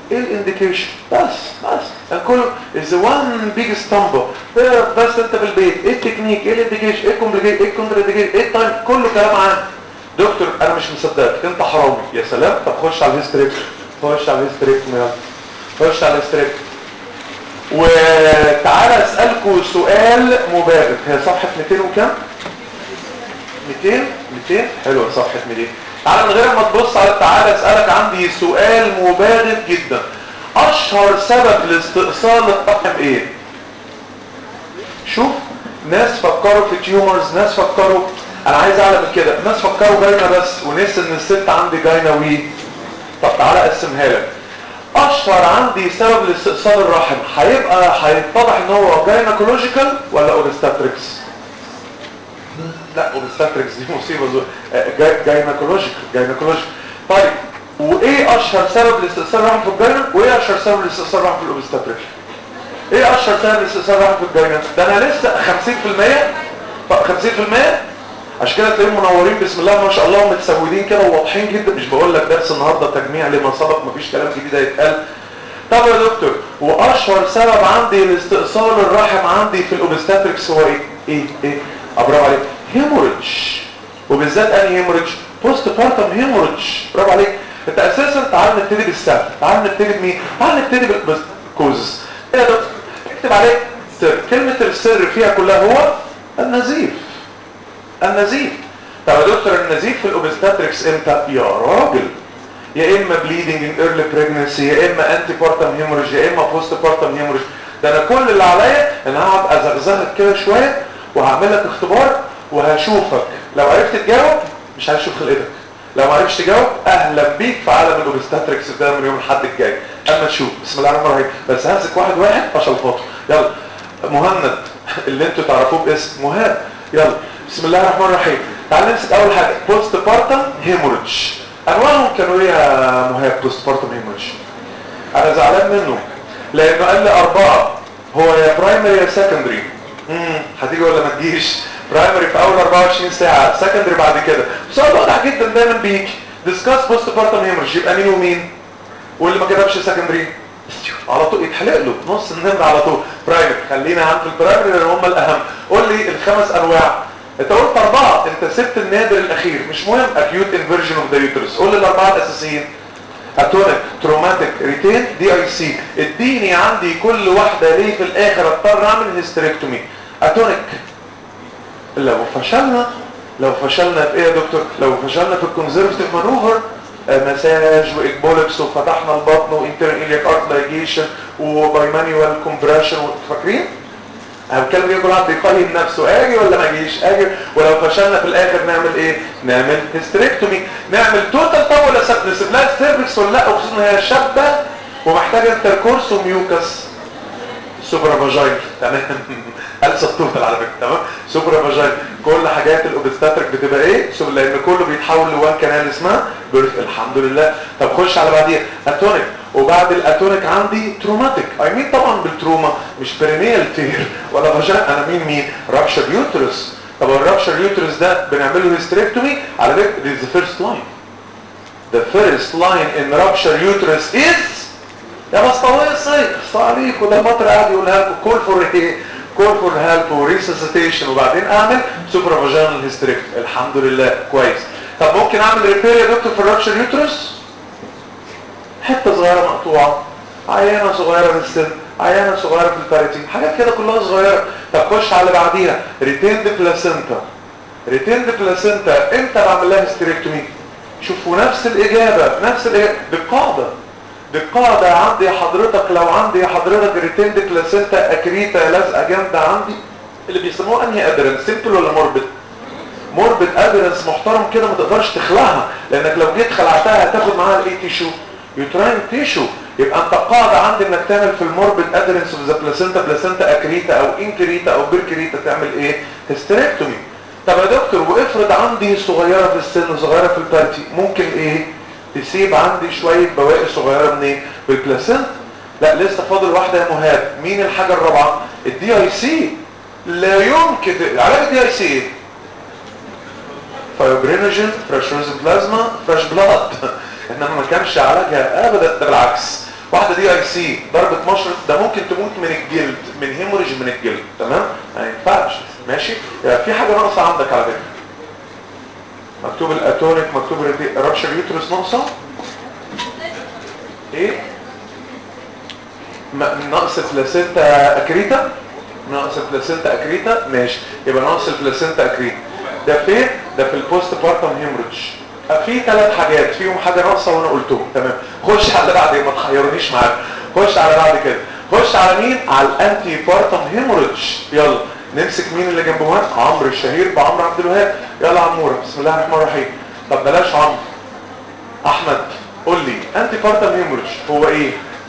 ايه الانديكيشن بس بس كله is one big stumble بس انت في البيت ايه التكنيك ايه الانديكيشن ايه الكومبليكيشن ايه الكونترانديكيشن ايه التايم كله كلام عام دكتور انا مش مصدقك انت حرامي يا سلام طب خش على الهيستريك خش على الهيستريك يلا خش على الهيستريك وتعالى اسالكم سؤال مبادر هي صفحه 200 وكام 200 200 حلوه صفحه 200 تعالى من غير ما تبص على تعالى اسالك عندي سؤال مبادر جدا اشهر سبب لاستئصال الرحم ايه شوف ناس فكروا في تيومرز ناس فكروا انا عايز اعلى من كده ناس فكروا جاينا بس وناس ان الست عندي جاينا وي طب تعالى اقسمها لك اشهر عندي سبب لاستئصال الرحم هيبقى هيتضح ان هو جاينكولوجيكال ولا اوبستاتريكس لا اوبستاتريكس دي مصيبه زو... جاي... جاينكولوجيكال جاينكولوجيكال طيب وايه اشهر سبب لاستئصال الرحم في الجاينك وايه اشهر سبب لاستئصال الرحم في الاوبستاتريكس ايه اشهر سبب لاستئصال الرحم في الجاينك ده انا لسه 50% طب 50% عشان كده تلاقيهم منورين بسم الله ما شاء الله ومتسودين كده وواضحين جدا مش بقول لك درس النهارده تجميع لما سبق مفيش كلام جديد هيتقال طب يا دكتور واشهر سبب عندي لاستئصال الرحم عندي في الاوبستاتريكس هو ايه ايه ايه برافو عليك هيموريدج وبالذات انهي هيموريدج بوست بارتم هيموريدج برافو عليك انت اساسا تعال نبتدي بالسبب تعال نبتدي بمين تعال نبتدي بالكوز ايه يا دكتور اكتب عليك سر كلمه السر فيها كلها هو النزيف النزيف طب يا دكتور النزيف في الاوبستاتريكس امتى يا راجل يا اما بليدنج ان ايرلي بريجنسي يا اما انتي بارتم هيموريج يا اما بوست بارتم هيموريج ده انا كل اللي عليا ان هقعد ازغزغك كده شويه وهعمل لك اختبار وهشوفك لو عرفت تجاوب مش هشوف خلقتك لو ما عرفتش تجاوب اهلا بيك في عالم الاوبستاتريكس ده من يوم الاحد الجاي اما تشوف بسم الله الرحمن الرحيم بس همسك واحد واحد اشلفطه يلا مهند اللي انتوا تعرفوه باسم مهاب يلا بسم الله الرحمن الرحيم تعال نمسك اول حاجه بوست بارتم هيموريدج انواعهم كانوا ايه يا مهاب بوست بارتم هيموريدج انا زعلان منه لانه قال لي اربعه هو يا برايمري يا سكندري امم هتيجي ولا ما تجيش برايمري في اول 24 ساعه سكندري بعد كده سؤال واضح جدا دايما بيجي ديسكاس بوست بارتم هيموريدج يبقى مين ومين واللي ما كتبش سكندري على طول يتحلق له نص النمر على طول برايمري خلينا عند البرايمري لان هم الاهم قول لي الخمس انواع انت قلت اربعه انت سبت النادر الاخير مش مهم اكيوت انفيرجن اوف ذا يوترس قول لي الاربعه الاساسيين اتونيك تروماتيك ريتين دي اي سي اديني عندي كل واحده ليه في الاخر اضطر اعمل هيستريكتومي اتونيك لو فشلنا لو فشلنا في ايه يا دكتور لو فشلنا في الكونزرفتيف مانوفر مساج واكبولكس وفتحنا البطن وانترن الياك ارت لايجيشن وبايمانيوال كومبريشن فاكرين انا بتكلم ايه كل واحد بيقيم نفسه اجي ولا ما اجيش اجي ولو فشلنا في الاخر نعمل ايه نعمل هيستريكتومي نعمل توتال طب ولا سب نسيب لها السيرفكس ولا لا وخصوصا هي شابه ومحتاجه انتركورس وميوكس سوبر فاجاين تمام قلص التوتال على فكره تمام سوبر فاجاين كل حاجات الاوبستاتريك بتبقى ايه لان كله بيتحول لوان كانال اسمها بيرث الحمد لله طب خش على بعديها اتونيك وبعد الاتونيك عندي تروماتيك اي مين طبعا بالتروما مش برينيال تير ولا فاجان انا مين مين رابشر يوترس طب الرابشر يوترس ده بنعمل له هيستريكتومي على فكره this is the first line the first line in rupture uterus is يا بسطويصي بسط عليك وده فترة قاعد يقولها لكم كول فور ايه كول فور هيلب وريسسيتيشن وبعدين اعمل سوبر فاجينال هيستريكت الحمد لله كويس طب ممكن اعمل ريبير يا دكتور في الرابشر يوترس حته صغيره مقطوعه عيانه صغيره في السن عيانه صغيره في الباريتين حاجات كده كلها صغيره طب خش على اللي بعديها ريتيند بلاسينتا ريتيند بلاسينتا امتى بعمل لها هيستريكتومي شوفوا نفس الاجابه نفس الاجابه بالقاعده بالقاعده عندي حضرتك لو عندي حضرتك ريتيند بلاسينتا اكريتا لازقه جامده عندي اللي بيسموه انهي ادرن سيمبل ولا موربد موربد ادرنس محترم كده ما تقدرش تخلعها لانك لو جيت خلعتها هتاخد معاها الاي تيشو يوتراين تيشو يبقى انت قاعدة عندي انك تعمل في الموربid ادرنس اوف ذا بلاسينتا بلاسينتا اكريتا او انكريتا او بيركريتا تعمل ايه هيستريكتومي طب يا دكتور وافرض عندي صغيرة في السن صغيرة في البارتي ممكن ايه تسيب عندي شوية بواقي صغيرة منين بالبلاسينتا لا لسه فاضل واحدة يا مهاب مين الحاجة الرابعة الدي اي سي لا يمكن علاج الدي اي سي فايبرينوجين فريش بلازما فريش بلاد انما ما كانش علاجها ابدا ده بالعكس واحده دي اي سي ضربه مشرط ده ممكن تموت من الجلد من هيموريج من الجلد تمام ما ينفعش ماشي يعني في حاجه ناقصه عندك على فكره مكتوب الاتونيك مكتوب رابشر يوترس ناقصه ايه م- ناقص البلاسينتا اكريتا ناقص البلاسينتا اكريتا ماشي يبقى ناقص البلاسينتا اكريتا ده فين ده في البوست بارتم هيموريدج في ثلاث حاجات فيهم حاجه ناقصه وانا قلتهم تمام خش على بعد ما تخيرونيش معاك خش على بعد كده خش على مين على الانتي بارتم هيموريدج يلا نمسك مين اللي جنبه هنا عمرو الشهير بعمرو عبد الوهاب يلا عموره بسم الله الرحمن الرحيم طب بلاش عمرو احمد قول لي انتي بارتم هيموريدج هو ايه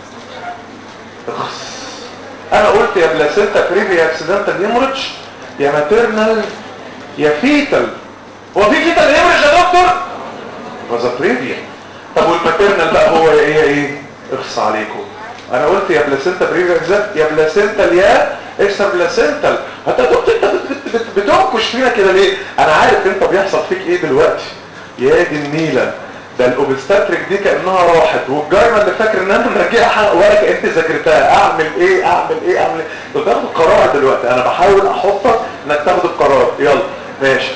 اخس انا قلت يا بلاسينتا بريفي اكسيدنتال هيموريدج يا ماتيرنال يا فيتال هو في فيتال هيموريدج يا دكتور فازا بريفيا طب والماتيرنال بقى هو يا ايه ايه اخص عليكم انا قلت يا بلاسينتا بريفيا اكسيدنت يا بلاسينتال يا اكسترا بلاسينتال انت دكتور انت بت- بت- بت- بتنكش فينا كده ليه انا عارف انت بيحصل فيك ايه دلوقتي يا دي النيله ده الاوبستاتريك دي كانها راحت والجايمه اللي فاكر ان انا مراجعها ورقه انت ذاكرتها اعمل ايه اعمل ايه اعمل ايه انت بتاخد القرار دلوقتي انا بحاول احطك انك تاخد القرار يلا ماشي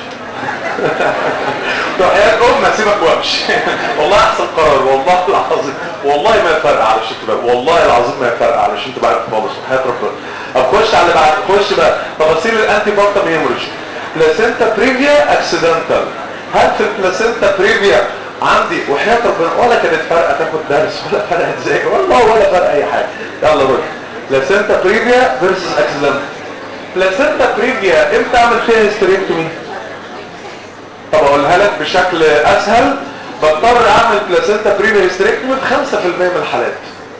تحيات ام اسيبك وامشي والله احسن قرار والله العظيم والله ما يفرق على الشتاء والله العظيم ما يفرق على الشتاء بعد خالص وحياه ربنا طب خش على اللي بعد خش بقى تفاصيل الانتي بارتم هيموريج بلاسينتا بريفيا اكسيدنتال هل في البلاسينتا بريفيا عندي وحياه ربنا ولا كانت فارقه تاخد درس ولا فرقت تذاكر والله ولا فرق اي حاجه يلا روح بلاسينتا بريفيا فيرسس اكسيدنتال بلاسينتا بريفيا امتى اعمل فيها هيستريكتومي طب اقولها لك بشكل اسهل بضطر اعمل بلاسينتا بريفيا هيستريكتومي في 5% من الحالات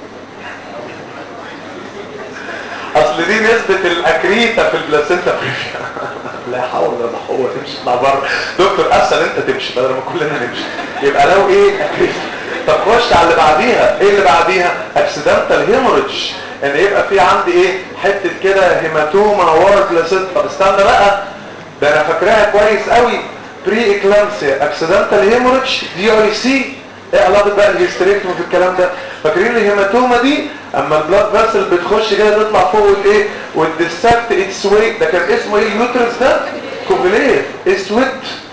اصل دي نسبة الاكريتا في البلاسينتا بريفيا لا حول ولا قوة تمشي تطلع بره دكتور اسهل انت تمشي بدل ما كلنا نمشي يبقى لو ايه اكريتا طب خش على اللي بعديها ايه اللي بعديها اكسيدنتال هيموريدج ان يبقى في عندي ايه حتة كده هيماتوما ورا البلاسينتا طب استنى بقى ده انا فاكراها كويس قوي بري اكلامسيا اكسيدنتال هيموريدج دي اي سي ايه علاقه بقى الهيستريكتومي في الكلام ده فاكرين الهيماتوما دي اما البلاد فاسل بتخش كده تطلع فوق الايه والديسكت اتس ويت ده كان اسمه ايه اليوترس ده كوبليه اسود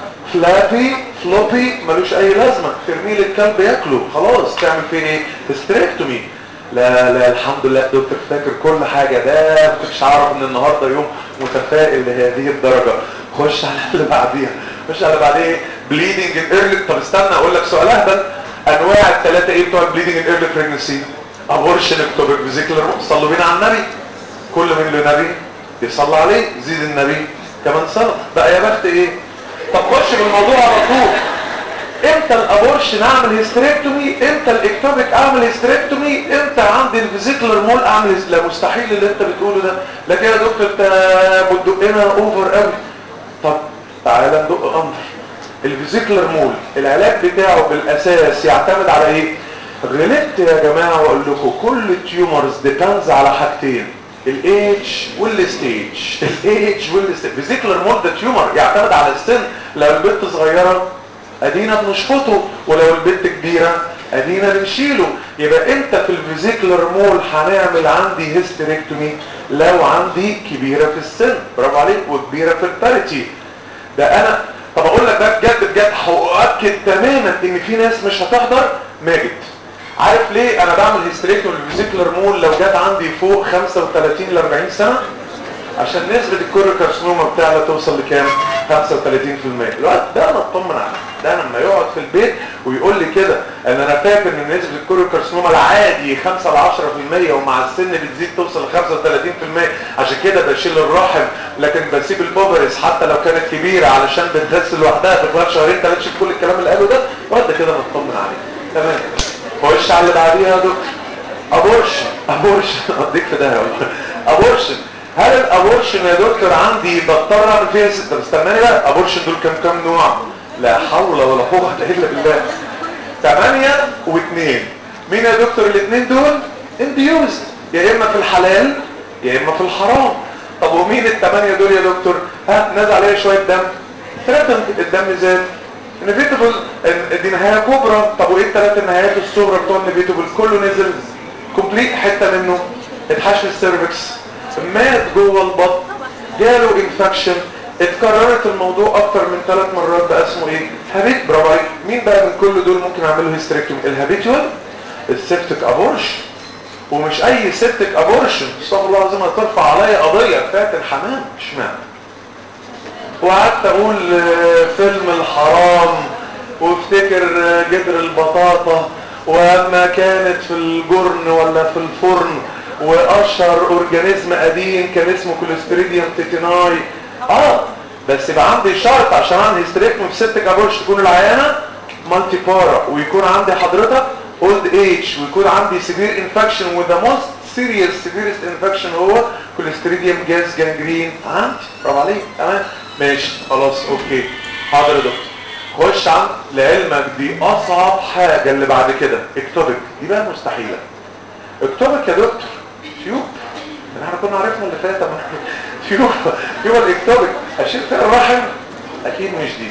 فلابي فلوبي ملوش اي لازمه ترميه للكلب ياكله خلاص تعمل فيه ايه هيستريكتومي لا لا الحمد لله دكتور فاكر كل حاجة ده ما كنتش عارف ان النهاردة يوم متفائل لهذه الدرجة خش على اللي بعديها خش على اللي بعديها بليدنج ان ايرلي طب استنى اقول لك سؤال اهبل انواع الثلاثة ايه بتوع البليدنج ان ايرلي بريجنسي ابورشن اكتوبر فيزيكلر صلوا بينا على النبي كل من له نبي يصلى عليه زيد النبي كمان صلى بقى يا بخت ايه طب خش بالموضوع على طول امتى الابورشن اعمل هيستريكتومي امتى الاكتوبيك اعمل هيستريكتومي امتى عندي الفيزيكلر مول اعمل هيست- لا مستحيل اللي انت بتقوله ده لكن يا دكتور انت بتدقنا اوفر قوي طب تعالى ندق امر الفيزيكلر مول العلاج بتاعه بالاساس يعتمد على ايه غلطت يا جماعه واقول لكم كل تيومرز ديبندز على حاجتين الايدج والستيج الايدج والستيج فيزيكلر مول ده تيومر يعتمد على السن لو البنت صغيره ادينا بنشفطه ولو البنت كبيرة ادينا بنشيله يبقى امتى في الفيزيكلر مول هنعمل عندي هيستريكتومي لو عندي كبيرة في السن برافو عليك وكبيرة في الباريتي ده انا طب اقول لك بقى بجد بجد هؤكد تماما ان في ناس مش هتحضر ماجد عارف ليه انا بعمل هيستريكتومي الفيزيكلر مول لو جت عندي فوق 35 ل 40 سنة عشان نسبة الكوريكارسنوما بتاعنا توصل لكام 35% الوقت ده انا اطمن عليه ده أنا لما يقعد في البيت ويقول لي كده ان انا فاكر ان نسبة الكوريكارسنوما العادي 5 ل 10% ومع السن بتزيد توصل ل 35% عشان كده بشيل الرحم لكن بسيب الاوفرز حتى لو كانت كبيرة علشان بتغسل لوحدها في خلال شهرين ثلاثة شوف كل الكلام اللي قاله ده الوقت ده كده نطمن عليه تمام خش على اللي بعديها يا دكتور ابورشن ابورشن اديك في ده ابورشن هل الابورشن يا دكتور عندي بضطر اعمل فيها س... طب استناني بقى ابورشن دول كام كام نوع لا حول ولا قوه الا بالله ثمانية واثنين مين يا دكتور الاثنين دول انديوز يا اما في الحلال يا اما في الحرام طب ومين الثمانية دول يا دكتور ها نزل عليها شوية دم ثلاثة الدم زاد انفيتابل دي نهاية كبرى طب وايه الثلاث النهايات الصغرى بتوع الانفيتابل كله نزل كومبليت حته منه اتحشر السيرفكس مات جوه البطن جاله انفكشن اتكررت الموضوع اكتر من ثلاث مرات بقى اسمه ايه هابيت برافو عليك مين بقى من كل دول ممكن اعمله هيستريكتومي الهابيتوال السيبتك ابورشن ومش اي سيبتك ابورشن استغفر الله العظيم هترفع عليا قضيه فات الحمام اشمعنى وقعدت اقول فيلم الحرام وافتكر جدر البطاطا وما كانت في الجرن ولا في الفرن واشهر اورجانيزم قديم كان اسمه كوليستريديوم تيتيناي اه بس يبقى عندي شرط عشان اعمل هيستريكتومي في سيبتك ابورش تكون العيانه مالتي بارا ويكون عندي حضرتك اولد ايج ويكون عندي سيفير انفكشن وذا موست سيريس سيفيرست انفكشن هو كوليستريديوم جاز جانجرين عندي برافو عليك تمام ماشي خلاص اوكي حاضر يا دكتور خش عن لعلمك دي اصعب حاجه اللي بعد كده اكتوبك دي بقى مستحيله اكتوبك يا دكتور تيوب احنا كنا عرفنا اللي فات اما تيوب تيوب الاكتوبك اشيل فيها الرحم اكيد مش دي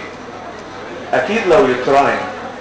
اكيد لو يتراين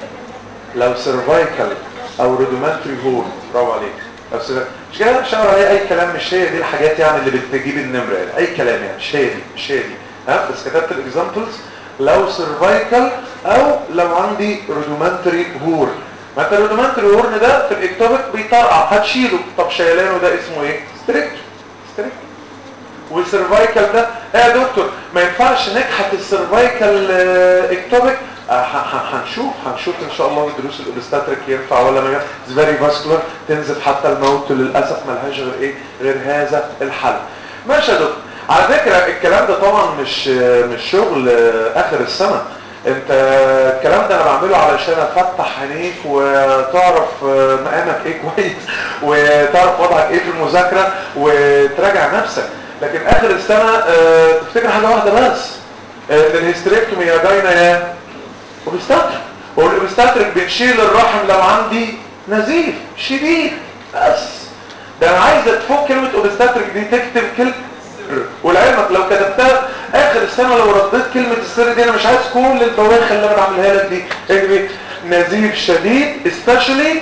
لو سيرفايكال او رودومانتري هورن برافو عليك لو مش كده شاور عليه اي كلام مش هي دي الحاجات يعني اللي بتجيب النمره يعني اي كلام يعني مش هي دي مش هي دي ها بس كتبت الاكزامبلز لو سيرفايكال او لو عندي رودومانتري هورن ما انت الرودومانتري هورن ده في الاكتوبك بيطرقع هتشيله طب شيلانه ده اسمه ايه ستريكت ستريكت والسيرفايكال ده ايه يا دكتور ما ينفعش نكحت السيرفايكال اكتوبك هنشوف هنشوف ان شاء الله في دروس الاوبستاتريك ينفع ولا ما فيري فاسكولار تنزف حتى الموت للاسف ملهاش غير ايه غير هذا الحل ماشي يا دكتور على فكره الكلام ده طبعا مش مش شغل اخر السنه انت الكلام ده انا بعمله علشان افتح عينيك وتعرف مقامك ايه كويس وتعرف وضعك ايه في المذاكره وتراجع نفسك لكن اخر السنه اه تفتكر حاجه واحده بس ان الهيستريكتومي يا جاينا يا اوبستاتريك والاوبستاتريك بنشيل الرحم لو عندي نزيف شديد بس ده انا عايز تفك كلمه اوبستاتريك دي تكتب كلمه ولعلمك لو كتبتها اخر السنه لو رديت كلمه السر دي انا مش عايز كل البواخر اللي انا بعملها لك دي اكتب نزيف شديد especially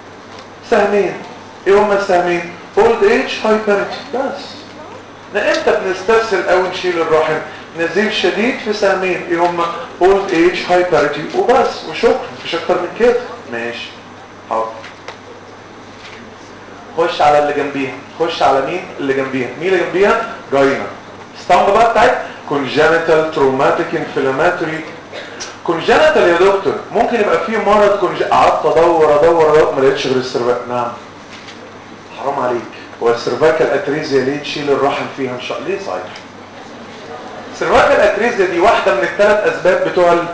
سهمين ايه هما السهمين old age hyperity بس ده امتى بنستسهل او نشيل الرحم نزيف شديد في سهمين ايه هما old age hyperity وبس وشكرا مفيش اكتر من كده ماشي حاضر خش على اللي جنبيها خش على مين اللي جنبيها مين اللي جنبيها جاينا الاسطمبه بقى بتاعت congenital traumatic inflammatory congenital يا دكتور ممكن يبقى فيه مرض كونج... قعدت ادور ادور ادور ما لقيتش غير السيرفاك نعم حرام عليك هو السيرفاكال اتريزيا ليه تشيل الرحم فيها ان شاء الله ليه صحيح السيرفاكال اتريزيا دي واحده من الثلاث اسباب بتوع ال...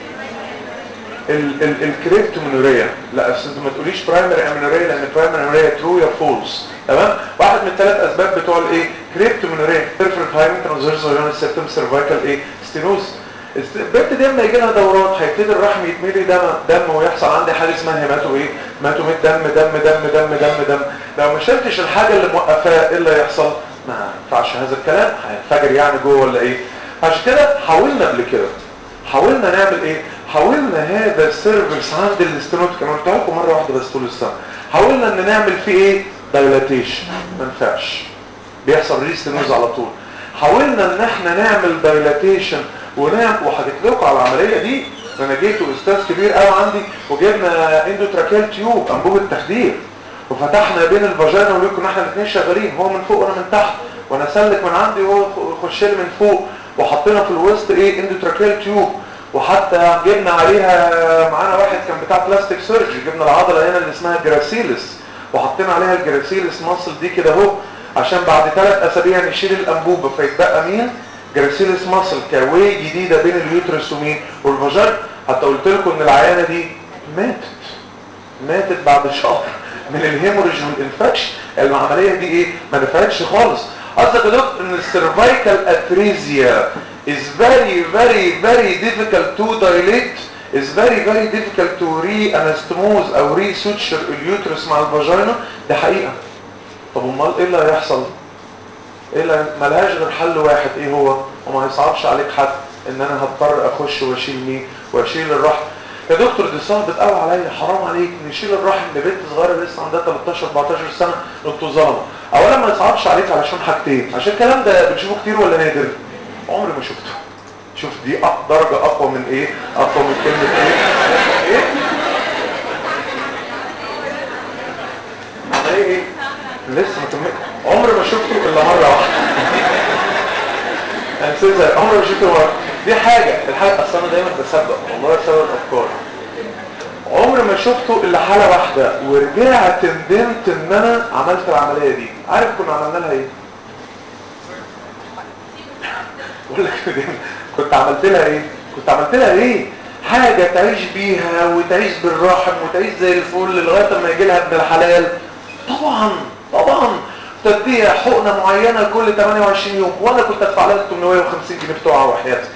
الكريبتومينوريا لا بس انت ما تقوليش برايمري امينوريا لان برايمري امينوريا ترو يا فولس تمام واحد من الثلاث اسباب بتوع الايه كريبتومينوريا بيرفرنت هايمن ترانزيرس اوريون سيستم سيرفايكال ايه ستينوز البنت دي لما يجي لها دورات هيبتدي الرحم يتملي دم دم ويحصل عندي حاجه اسمها هيماتو ايه هيماتوميت دم دم دم دم دم دم لو ما شلتش الحاجه اللي موقفاه ايه اللي هيحصل ما ينفعش هذا الكلام هينفجر يعني جوه ولا ايه عشان كده حاولنا قبل كده حاولنا نعمل ايه حاولنا هذا السيرفكس عند الاستنوت كان قلتها لكم مره واحده بس طول السنه حاولنا ان نعمل فيه ايه دايلاتيشن ما ينفعش بيحصل ريستنوز على طول حاولنا ان احنا نعمل دايلاتيشن ونعمل وحكيت لكم على العمليه دي انا جيت استاذ كبير قوي عندي وجبنا اندوتراكيال تيوب انبوبه تخدير وفتحنا بين الفاجينا وليكم احنا الاثنين شغالين هو من فوق وانا من تحت وانا اسلك من عندي وهو يخش لي من فوق وحطينا في الوسط ايه اندوتراكيال تيوب وحتى جبنا عليها معانا واحد كان بتاع بلاستيك سيرجري جبنا العضله هنا اللي اسمها جراسيلس وحطينا عليها الجراسيلس ماسل دي كده اهو عشان بعد ثلاث اسابيع نشيل الانبوبه فيتبقى مين جراسيلس ماسل كواي جديده بين اليوترس ومين والفاجر حتى قلت لكم ان العيانه دي ماتت ماتت بعد شهر من الهيموريج والانفكشن العمليه دي ايه ما نفعتش خالص قصدك يا دكتور ان السيرفايكال اتريزيا is very very very difficult to dilate is very very difficult to re-anastomose او re-suture اليوترس مع الفاجينا ده حقيقة طب امال ايه اللي هيحصل ايه اللي ملهاش غير حل واحد ايه هو وما يصعبش عليك حد ان انا هضطر اخش واشيل مين واشيل الرحم يا دكتور دي صعبت قوي عليا حرام عليك نشيل الرحم لبنت صغيره لسه عندها 13 14 سنه انتوا ظلمه اولا ما يصعبش عليك علشان حاجتين عشان الكلام ده بتشوفه كتير ولا نادر عمري ما شفته شوف دي أق- درجه اقوى من ايه اقوى من كلمه ايه ايه عمليه ايه لسه ما كملت عمري ما شفته الا مره واحده انا سيزر عمري ما شفته مره دي حاجه الحاجه اصل انا دايما بسبق والله بسبب الافكار عمري ما شفته الا حاله واحده ورجعت ندمت ان انا عملت العمليه دي عارف كنا عملنا لها ايه بقول لك ندمت. كنت عملت لها ايه كنت عملت لها ايه حاجه تعيش بيها وتعيش بالرحم وتعيش زي الفل لغايه ما يجي لها ابن الحلال طبعا طبعا تديها حقنه معينه كل 28 يوم وانا كنت ادفع لها 850 جنيه بتوعها وحياتك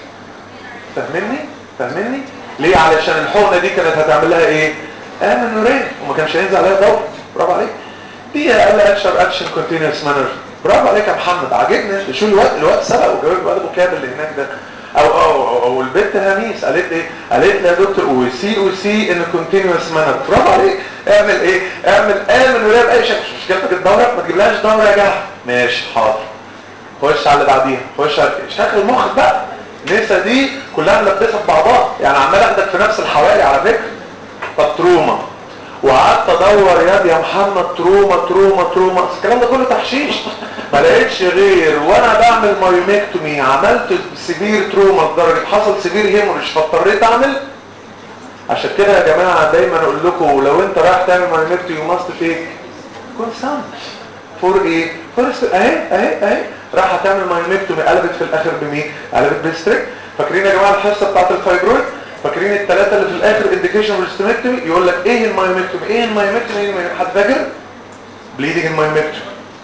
فاهمني فاهمني ليه علشان الحقنه دي كانت هتعمل لها ايه امنوريه وما كانش هينزل عليها دواء برافو عليك دي اقل اكشن اكشن كونتينوس مانر برافو عليك يا محمد عاجبني انت شو الوقت الوقت سبق وجاوب بقى المكاب اللي هناك ده او او او, أو البنت هميس قالت لي قالت لي يا دكتور وسي وسي ان كونتينوس مانر برافو عليك اعمل ايه اعمل امنوريه باي شكل مش مشكلتك الدوره ما تجيبلهاش دوره يا جماعه ماشي حاضر خش على اللي بعديها خش على شكل مخك بقى نسا دي كلها ملبسه في بعضها يعني عمال اخدك في نفس الحوالي على فكره طب تروما وقعدت ادور يا يا محمد تروما تروما تروما بس الكلام ده كله تحشيش ما لقيتش غير وانا بعمل مايوميكتومي عملت سيفير تروما لدرجه حصل سيفير هيموريج فاضطريت اعمل عشان كده يا جماعه دايما اقول لكم لو انت رايح تعمل مايوميكتومي يو ماست فيك كونسنت فور ايه فور اهي اهي اهي راح هتعمل مايوميكتومي قلبت في الاخر بمين قلبت بستريك فاكرين يا جماعه الحصه بتاعت الفايبرويد فاكرين الثلاثه اللي في الاخر انديكيشن ريستوميكتومي يقول لك ايه المايوميكتومي ايه المايوميكتومي ايه المايوميكتومي حد فاكر بليدنج المايوميكتومي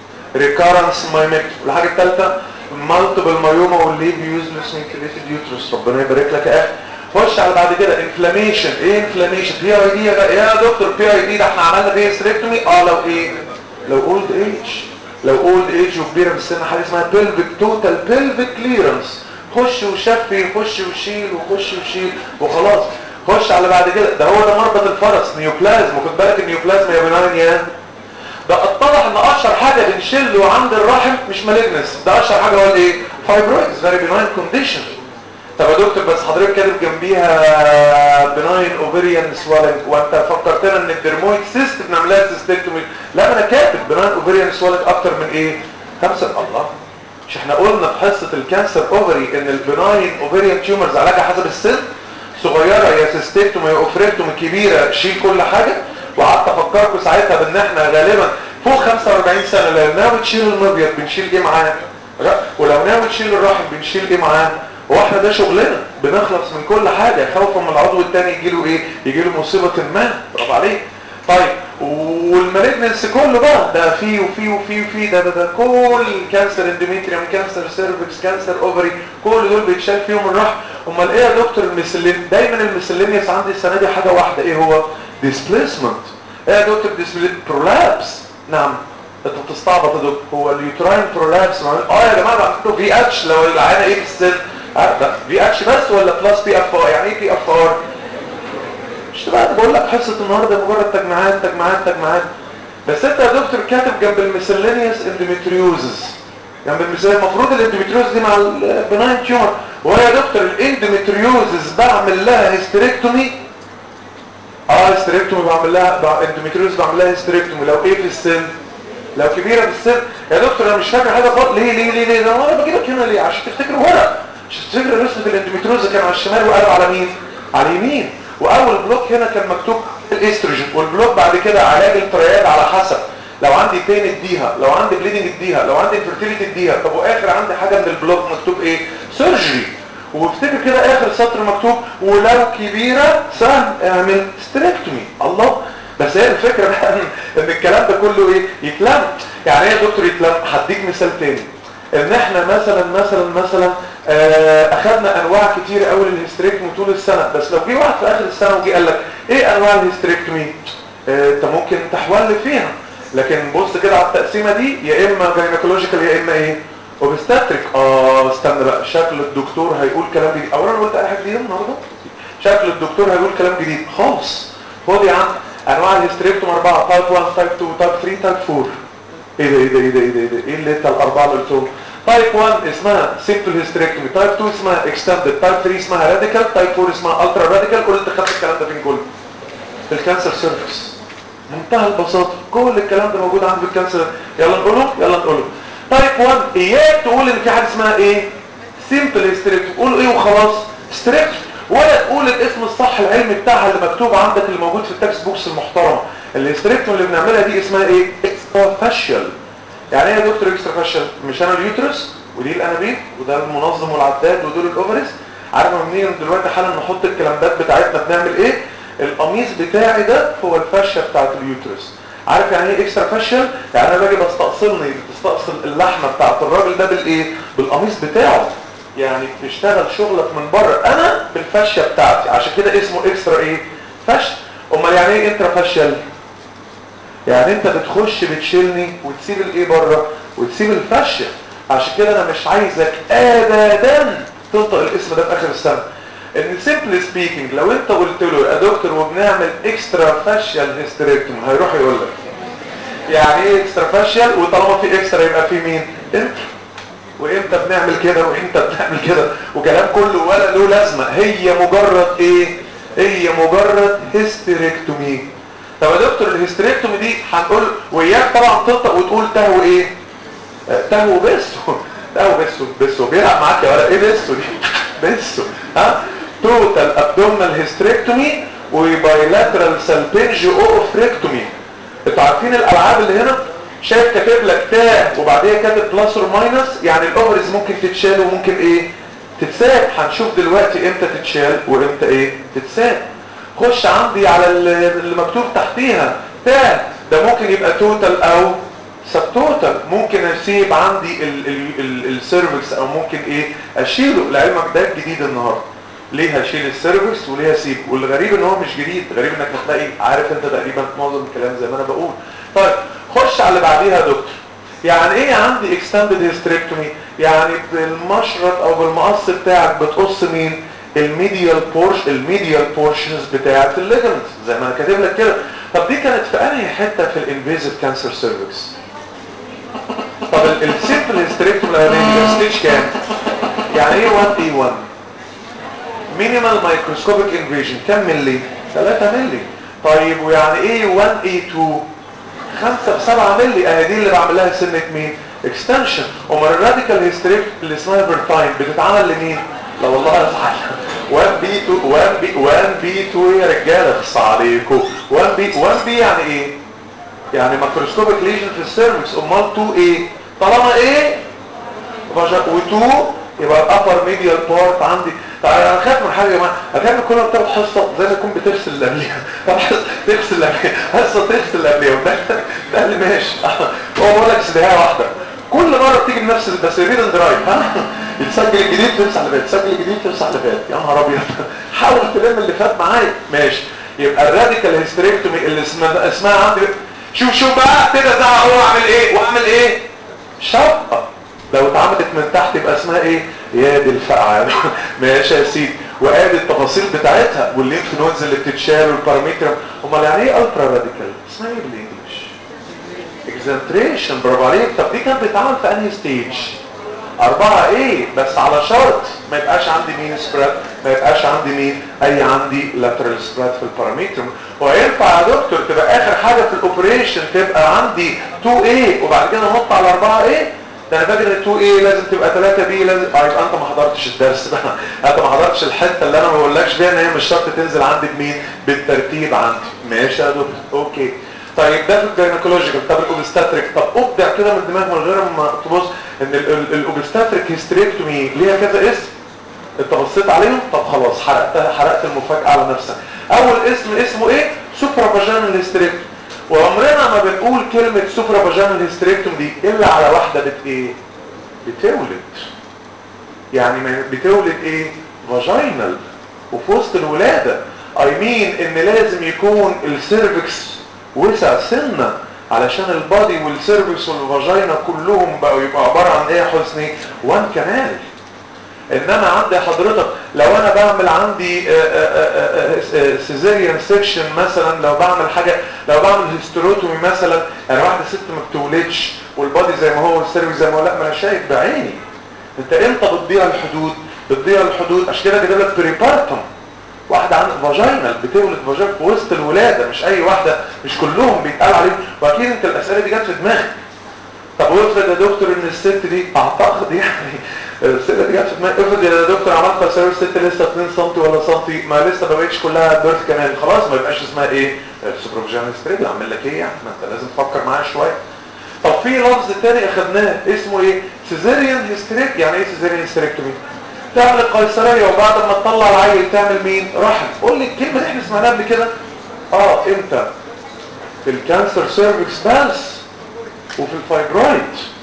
ريكارنس مايوميكتومي الحاجه الثالثه مالتيبل مايوما والليف يوزلس انكليتد يوترس ربنا يبارك لك يا اخي خش على بعد كده انفلاميشن ايه انفلاميشن بي اي دي يا دكتور بي اي دي ده احنا عملنا فيه هيستريكتومي اه لو ايه لو اولد ايج لو اولد ايج وكبيره في السن حاجه اسمها بيلفيك توتال بيلفيك كليرنس خش وشفي خش وشيل وخش وشيل وخلاص خش على بعد كده ده هو ده مربط الفرس نيوبلازم وخد بالك النيوبلازم يا بناين يا ده اتضح ان اشهر حاجه بنشله عند الرحم مش مالجنس ده اشهر حاجه هو الايه فايبرويدز فيري بناين كونديشن طب يا دكتور بس حضرتك كاتب جنبيها بناين اوفيريان سوالنج وانت فكرتنا ان الدرمويد سيست بنعملها سيستكتومي لا ما انا كاتب بناين اوفيريان سوالنج اكتر من ايه خمسة الله مش احنا قلنا في حصه الكانسر اوفري ان البناين اوفيريان تيومرز علاجها حسب السن صغيره يا سيستكتومي يا اوفريكتومي كبيره شيل كل حاجه وقعدت افكركم ساعتها بان احنا غالبا فوق 45 سنه لو ناوي تشيل المبيض بنشيل ايه معاه ولو ناوي تشيل الرحم بنشيل ايه معاه هو احنا ده شغلنا بنخلص من كل حاجه خوفا من العضو الثاني يجي له ايه يجي له مصيبه ما برافو عليك طيب والمالجنس كله بقى ده فيه وفيه وفيه وفيه ده ده ده كل كانسر اندوميتريوم كانسر سيرفكس كانسر اوفري كل دول بيتشال فيهم الرحم امال ايه يا دكتور الميسلين دايما الميسلينيوس عندي السنه دي حاجه واحده ايه هو ديسبليسمنت ايه يا دكتور ديسبليسمنت برولابس نعم انت بتستعبط يا دكتور هو اليوتراين برولابس اه يا جماعه بعمل في اتش لو العينه ايه في السن في اتش بس ولا بلس بي اف ار يعني ايه بي اف ار مش تبقى بقول لك حصه النهارده مجرد تجميعات تجميعات تجميعات بس انت يا دكتور كاتب جنب الميسلينيوس اندوميتريوزس جنب الميسلينيوس المفروض الاندوميتريوزس دي مع البناين تيومر وهي يا دكتور الاندوميتريوزس بعمل لها هيستريكتومي اه هيستريكتومي بعمل لها اندوميتريوزس بعمل لها هيستريكتومي لو ايه في السن لو كبيره في السن يا دكتور انا مش فاكر حاجه خالص ليه ليه ليه ليه ده انا بجيبك هنا ليه عشان تفتكر ورق عشان تفتكر رسمه الاندوميتريوزس كان على الشمال وقالوا على مين على اليمين واول بلوك هنا كان مكتوب الاستروجين والبلوك بعد كده علاج الترياد على حسب لو عندي بين اديها لو عندي بليدنج اديها لو عندي انفيرتيليتي اديها طب واخر عندي حاجه من البلوك مكتوب ايه سيرجري وبفتكر كده اخر سطر مكتوب ولو كبيره سهل اعمل ستريكتومي الله بس هي الفكره بقى ان الكلام ده كله ايه يتلم يعني ايه يا دكتور يتلم هديك مثال تاني ان احنا مثلا مثلا مثلا آه اخذنا انواع كتير قوي للهستريكتومي طول السنه بس لو جه واحد في اخر السنه وجي قال لك ايه انواع الهستريكتومي آه انت ممكن تحول فيها لكن بص كده على التقسيمه دي يا اما جاينيكولوجيكال يا اما ايه اوبستاتريك اه استنى بقى شكل الدكتور هيقول كلام جديد اولا قلت اي حاجه جديده النهارده شكل الدكتور هيقول كلام جديد خالص خد يا عم انواع الهستريكتوم اربعه تايب 1 تايب 2 تايب 3 تايب 4 ايه ده ايه ده ايه ده ايه ده ايه ده ايه اللي انت الاربعه اللي قلتهم تايب 1 اسمها سيمبل هيستريكتومي تايب 2 اسمها اكستندد تايب 3 اسمها راديكال تايب 4 اسمها الترا راديكال كل انت خدت الكلام ده فين كله في الكانسر سيرفيس منتهى البساطه كل الكلام ده موجود عندي في الكانسر يلا نقوله يلا نقوله تايب 1 اياك تقول ان في حاجه اسمها ايه سيمبل هيستريكتومي قول ايه وخلاص هيستريكتومي ولا تقول الاسم الصح العلمي بتاعها اللي مكتوب عندك اللي موجود في التكست بوكس المحترم الهيستريكتوم اللي بنعملها دي اسمها ايه اكسترا فاشيال يعني ايه يا دكتور اكسترا فاشيال مش انا اليوترس ودي الانابيب وده المنظم والعداد ودول الاوفرز عارف منين دلوقتي حالا نحط الكلامبات بتاعتنا بنعمل ايه القميص بتاعي ده هو الفاشيه بتاعت اليوترس عارف يعني ايه اكسترا فاشيال يعني انا باجي بستأصلني بتستأصل اللحمه بتاعت الراجل ده بالايه بالقميص بتاعه يعني بتشتغل شغلك من بره انا بالفاشيه بتاعتي عشان كده اسمه اكسترا ايه فاشل امال يعني ايه انترا فاشل يعني انت بتخش بتشيلني وتسيب الايه بره وتسيب الفاشيه عشان كده انا مش عايزك ابدا تنطق الاسم ده في اخر السنه ان سيمبل سبيكينج لو انت قلت له يا دكتور وبنعمل اكسترا فاشيال هيستريكتوم هيروح يقول لك يعني ايه اكسترا فاشيال وطالما في اكسترا يبقى في مين انت وامتى بنعمل كده وامتى بنعمل كده وكلام كله ولا له لازمه هي مجرد ايه هي مجرد هيستريكتومي طب يا دكتور الهيستريكتومي دي هنقول وياك طبعا تنطق وتقول تهو ايه تهو بسو تهو بسو بسو بيلعب معاك يا ولد ايه بسو دي بسو ها توتال ابدومينال هيستريكتومي وبايلاترال سالبنج اوفريكتومي انتوا عارفين الالعاب اللي هنا شايف كاتب لك تاء وبعديها كاتب بلس اور ماينس يعني الاوفرز ممكن تتشال وممكن ايه تتساب هنشوف دلوقتي امتى تتشال وامتى ايه تتساب خش عندي على اللي مكتوب تحتيها تاء ده ممكن يبقى توتال او سب توتال ممكن اسيب عندي السيرفكس او ممكن ايه اشيله لعلمك ده الجديد النهارده ليه هشيل السيرفكس وليه هسيب والغريب ان هو مش جديد غريب انك هتلاقي عارف انت تقريبا معظم الكلام زي ما انا بقول طيب خش على اللي بعديها يا دكتور يعني ايه عندي اكستندد هيستريكتومي يعني بالمشرط او بالمقص بتاعك بتقص مين الميديال بورش الميديال بورشنز بتاعه الليجمنت زي ما انا كاتب لك كده طب دي كانت في انهي حته في الانفيزيف كانسر سيرفكس طب السيمبل هيستريكتومي الاولاني ستيج كام يعني ايه 1 اي 1 مينيمال مايكروسكوبيك انفيجن كم ملي 3 ملي طيب ويعني ايه 1 اي 2 5 ب 7 ملي اهي دي اللي بعمل لها سنه مين اكستنشن امال الراديكال هيستريك اللي اسمها فيرتاين بتتعمل لمين لا والله ازعل 1 بي 2 1 بي 1 بي 2 يا رجاله خص عليكم 1 بي 1 بي يعني ايه يعني ماكروسكوبيك ليجن في السيرفكس امال 2 ايه طالما ايه و2 يبقى الابر ميديال بارت عندي طيب انا خايف من حاجه يا جماعه هتعمل كل ما بتاخد حصه زي ما تكون بتغسل اللي قبليها طب تغسل اللي قبليها حصه تغسل اللي قبليها وده ده اللي ماشي هو بقول لك سدايه واحده كل مره بتيجي بنفس بس ريد اند درايف ها تسجل الجديد تمسح اللي فات تسجل الجديد تمسح اللي فات يا نهار ابيض حاول تلم اللي فات معايا ماشي يبقى الراديكال هيستريكتومي اللي اسمها اسمها عندي شوف شوف بقى كده ده هو اعمل ايه واعمل ايه شقه لو اتعملت من تحت يبقى اسمها ايه يا دي الفقعه ماشي يا سيدي وادي التفاصيل بتاعتها والليمف نودز اللي بتتشال والبارامتر امال يعني ايه الترا راديكال اسمها ايه بالانجلش اكزنتريشن برافو عليك طب دي كانت بتتعمل في انهي ستيج أربعة ايه بس على شرط ما يبقاش عندي مين سبريد ما يبقاش عندي مين اي عندي لاترال سبريد في البارامتر وينفع يا دكتور تبقى اخر حاجة في الاوبريشن تبقى عندي 2 ايه وبعد كده نحط على 4 ايه ده انا فاكر ان 2 ايه لازم تبقى 3 بي لازم اه يبقى انت ما حضرتش الدرس بقى انت ما حضرتش الحته اللي انا ما بقولكش فيها ان هي مش شرط تنزل عندي بمين بالترتيب عندي ماشي يا دكتور اوكي طيب ده في الجينيكولوجيكال طب الاوبستاتريك طب ابدع كده من دماغك من غير ما تبص ان الاوبستاتريك هيستريكتومي ليها كذا اسم انت بصيت عليهم طب خلاص حرقتها حرقت المفاجاه على نفسك اول اسم اسمه ايه سوبرا فاجينال هيستريكتومي وعمرنا ما بنقول كلمة سوبرا فاجينال هيستريكتوم دي الا على واحدة بت ايه بتولد يعني بتولد ايه فاجينال وفي وسط الولادة اي I مين mean ان لازم يكون السيرفكس وسع سنة علشان البادي والسيرفكس والفاجينا كلهم بقوا يبقوا عبارة عن ايه يا حسني وان كانال انما عندي حضرتك لو انا بعمل عندي سيزيريان سيكشن مثلا لو بعمل حاجه لو بعمل هيستروتومي مثلا يعني واحده ست ما بتولدش والبادي زي ما هو والسيرفي زي ما هو لا ما انا شايف بعيني انت امتى بتضيع الحدود بتضيع الحدود عشان كده كاتب لك بريبارتم واحدة عندها فاجينال بتولد فاجينال في وسط الولادة مش اي واحدة مش كلهم بيتقال عليهم واكيد انت الاسئلة دي جت في دماغك طب وافرض يا دكتور ان الست دي اعتقد يعني الاسئلة دي جت في دماغك افرض يا دكتور عملت قيصرية الست لسه 2 سم ولا سنتي ما لسه ما بقتش كلها بيرث كمان خلاص ما يبقاش اسمها ايه سوبروفيجنال ستريد اعمل لك ايه يعني ما انت لازم تفكر معايا شوية طب في لفظ تاني اخدناه اسمه ايه سيزيريان هيستريك يعني ايه سيزيريان هيستريكتومي تعمل القيصرية وبعد ما تطلع العيل تعمل مين رحم قول لي الكلمة اللي احنا سمعناها قبل كده اه امتى في الكانسر سيرفكس بس وفي الفايبرويد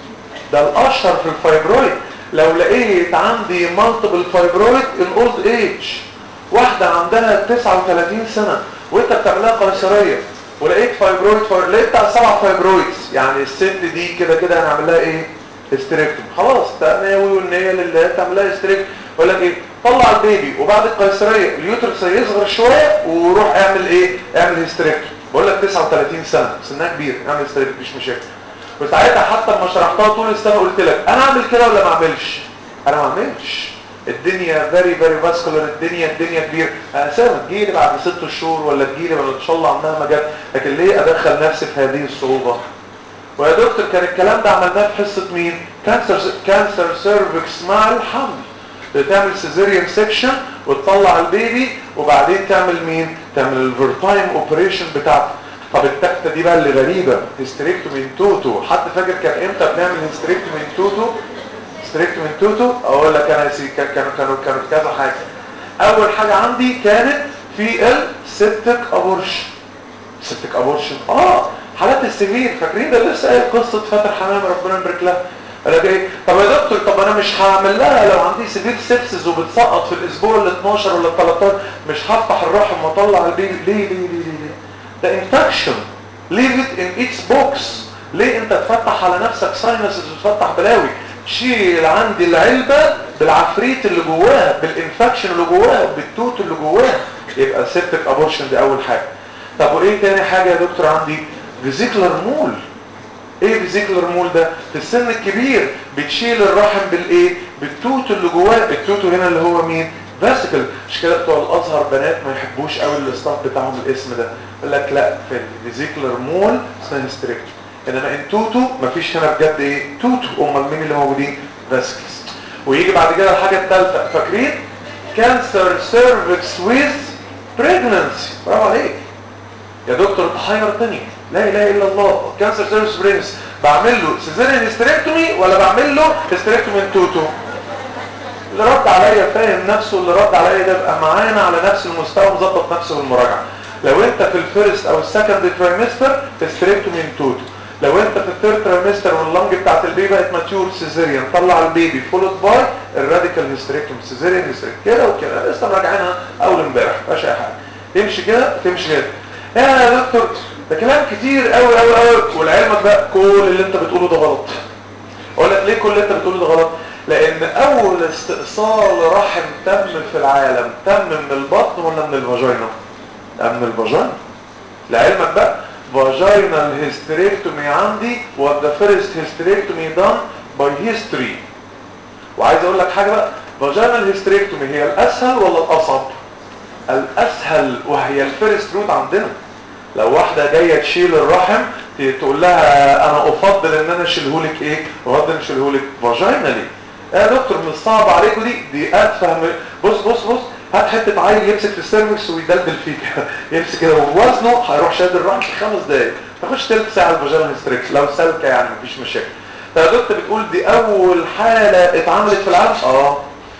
ده الاشهر في الفايبرويد لو لقيت عندي مالتيبل فايبرويد ان اولد ايج واحدة عندها 39 سنة وانت بتعملها قيصرية ولقيت فايبرويد فايبرويد لقيت بتاع سبع فايبرويدز يعني الست دي كده كده هنعمل لها ايه استريكتوم خلاص تناوي والنية لله تعمل لها استريكتوم يقول لك ايه طلع البيبي وبعد القيصريه اليوترس يصغر شويه وروح اعمل ايه اعمل هيستريكتوم بقول لك 39 سنه سنها كبير اعمل هيستريكتوم مفيش مشاكل وساعتها حتى لما شرحتها طول السنه قلت لك انا اعمل كده ولا ما اعملش انا ما اعملش الدنيا فيري فيري فاسكولار الدنيا الدنيا كبير اسامه تجيلي بعد ست شهور ولا تجيلي ولا ان شاء الله عمرها ما جت لكن ليه ادخل نفسي في هذه الصعوبه ويا دكتور كان الكلام ده عملناه في حصه مين كانسر كانسر سيرفكس مع الحمل بتعمل سيزيريان سيكشن وتطلع البيبي وبعدين تعمل مين تعمل الفيرتايم اوبريشن بتاعته طب التكته دي بقى اللي غريبه هيستريكتومي توتو حد فاكر كان امتى بنعمل هيستريكتومي توتو هيستريكتومي توتو اقول لك انا كانوا كانوا كانوا كذا حاجه اول حاجه عندي كانت في السبتك ابورشن سبتك ابورشن اه حالات السجين فاكرين ده لسه قايل قصه فاتر حمام ربنا يبارك لها قال ايه طب يا دكتور طب انا مش هعمل لها لو عندي سيفير سيبسز وبتسقط في الاسبوع ال 12 ولا ال 13 مش هفتح الرحم واطلع البيبي ليه ليه ليه ليه, ليه؟ ده انفكشن ليف ات ان اتس بوكس ليه انت تفتح على نفسك ساينسز وتفتح بلاوي شيل عندي العلبة بالعفريت اللي جواها بالانفكشن اللي جواها بالتوت اللي جواها يبقى سيبتك ابورشن دي اول حاجة طب وايه تاني حاجة يا دكتور عندي فيزيكلر مول ايه فيزيكلر مول ده في السن الكبير بتشيل الرحم بالايه بالتوت اللي جواه التوت هنا اللي هو مين فاسيكل مش كده بتوع الازهر بنات ما يحبوش قوي الاستاف بتاعهم الاسم ده يقول لك لا في الفيزيكلر مول اسمها ستريكت انما ان توتو مفيش هنا بجد ايه توتو امال مين اللي موجودين فاسيكلز ويجي بعد كده الحاجه الثالثه فاكرين كانسر سيرفكس ويز بريجننسي برافو عليك يا دكتور تحيرتني لا اله الا الله كانسر سيرفيس برينس بعمل له سيزيريان هيستريكتومي ولا بعمل له هيستريكتومي توتو اللي رد عليا فاهم نفسه اللي رد عليا ده يبقى معانا على نفس المستوى مظبط نفسه بالمراجعه لو انت في الفيرست او السكند ترايمستر هيستريكتومي توتو لو انت في الثيرد ترايمستر واللنج بتاعت البيبي بقت ماتيور سيزيريان طلع البيبي فولود باي الراديكال هيستريكتومي سيزيريان هيستريكتومي كده وكده لسه مراجعينها اول امبارح مفيهاش اي حاجه تمشي كده تمشي كده يا دكتور ده كلام كتير قوي قوي قوي ولعلمك بقى كل اللي انت بتقوله ده غلط اقول لك ليه كل اللي انت بتقوله ده غلط لان اول استئصال رحم تم في العالم تم من البطن ولا من الفاجينا تم من الفاجينا لعلمك بقى vaginal hysterectomy عندي was the first hysterectomy done by history وعايز اقول لك حاجه بقى vaginal hysterectomy هي الاسهل ولا الاصعب الاسهل وهي الفيرست روت عندنا لو واحدة جاية تشيل الرحم تقول لها انا افضل ان انا اشيلهولك ايه افضل اشيلهولك فاجينالي يا دكتور مش صعب عليكم دي دي اتفهم بص بص بص هات حته عيل يمسك في السيرفكس ويدلدل فيك يمسك كده ووزنه هيروح شاد الرحم في خمس دقايق ما تاخدش تلت ساعه الفاجينال هيستريكس لو سالكه يعني مفيش مشاكل فيا دكتور بتقول دي اول حاله اتعملت في العالم اه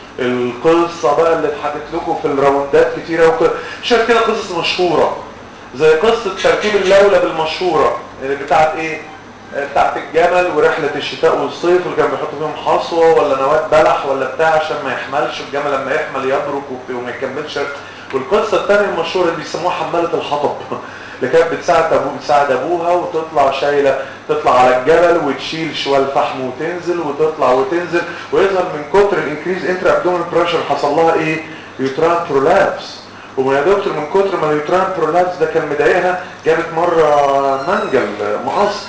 القصه بقى اللي اتحكت لكم في الراوندات كتيره وكده شايف كده قصص مشهوره زي قصه تركيب اللولب المشهوره اللي بتاعت ايه بتاعت الجمل ورحلة الشتاء والصيف اللي كان بيحطوا فيهم حصوة ولا نواة بلح ولا بتاع عشان ما يحملش الجمل لما يحمل يبرك وما يكملش والقصة الثانية المشهورة اللي بيسموها حمالة الحطب اللي كانت بتساعد ابوه بتساعد ابوها وتطلع شايلة تطلع على الجبل وتشيل شويه الفحم وتنزل وتطلع وتنزل ويظهر من كتر الانكريز انتر ابدومين بريشر حصل لها ايه يوتران برولابس ويا دكتور من كتر ما اليوتران برولابس ده كان مضايقها جابت مره منجل مقص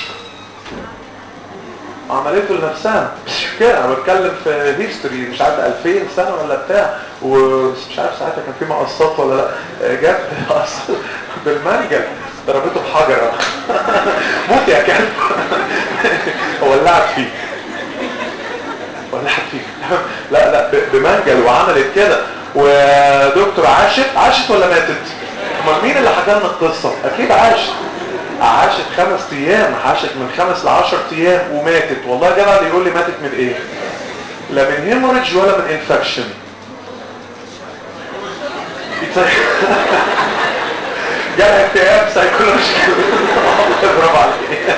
عملته لنفسها مش كده انا بتكلم في هيستوري مش عارف 2000 سنه ولا بتاع ومش عارف ساعتها كان في مقصات ولا لا جت مقص بالمنجل ضربته بحجر موت يا كلب ولعت فيه ولعت فيه لا لا بمنجل وعملت كده ودكتور عاشت عاشت ولا ماتت؟ امال مين اللي حكى لنا القصه؟ اكيد عاشت عاشت خمس ايام عاشت من خمس لعشر ايام وماتت والله جدع اللي يقول لي ماتت من ايه لا من هيموريدج ولا من انفكشن جالها اكتئاب سايكولوجيكال برافو عليك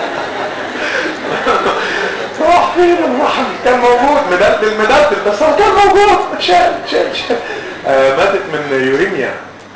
راح فين الرحم كان موجود مدلدل مدلدل بس هو كان موجود شال شال شال آه ماتت من يوريميا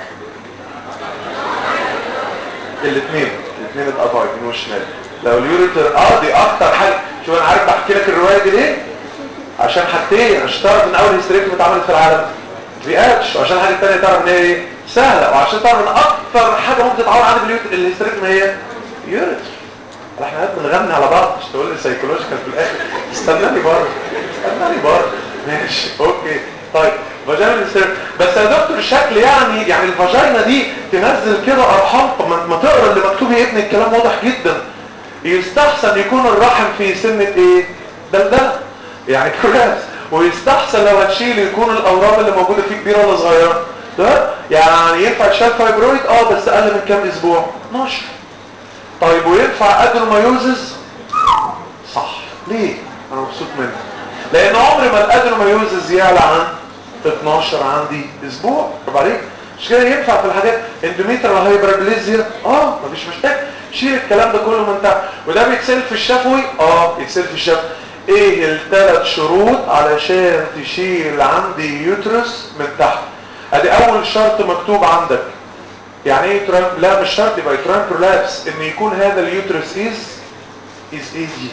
الاثنين الاثنين اتقطعوا يمين وشمال لو اليوريتر اه دي اكتر حاجه شوف انا عارف بحكي لك الروايه دي ليه عشان حاجتين عشان تعرف ان اول هيستريكتومي اتعملت في العالم رياكش وعشان حاجه ثانيه تعرف ان هي ايه سهله وعشان تعرف ان اكتر حاجه ممكن تتعور عندي في الهيستريكتومي هي يوريتر احنا قاعد بنغني على بعض مش تقول لي سايكولوجيكال في الاخر استناني بره استناني بره ماشي اوكي طيب فاجينا السير بس يا دكتور الشكل يعني يعني الفاجينا دي تنزل كده ارحام طب ما تقرا اللي مكتوب يا ابني الكلام واضح جدا يستحسن يكون الرحم في سنة ايه دلدله يعني كراس ويستحسن لو هتشيل يكون الاورام اللي موجوده فيه كبيره ولا صغيره ده يعني ينفع تشيل فايبرويد اه بس اقل من كام اسبوع 12 طيب وينفع ادرومايوزز صح ليه انا مبسوط منه لان عمر ما الادرومايوزز يعلى عن 12 عندي اسبوع طب عليك مش كده ينفع في الحاجات اندوميترال هايبربليزيا اه مفيش مشاكل شيل الكلام ده كله من تحت وده بيتسال في الشفوي اه يتسال في الشفوي ايه الثلاث شروط علشان تشيل عندي يوترس من تحت ادي اول شرط مكتوب عندك يعني ايه تران لا مش شرط يبقى تران برولابس ان يكون هذا اليوترس از از ايزي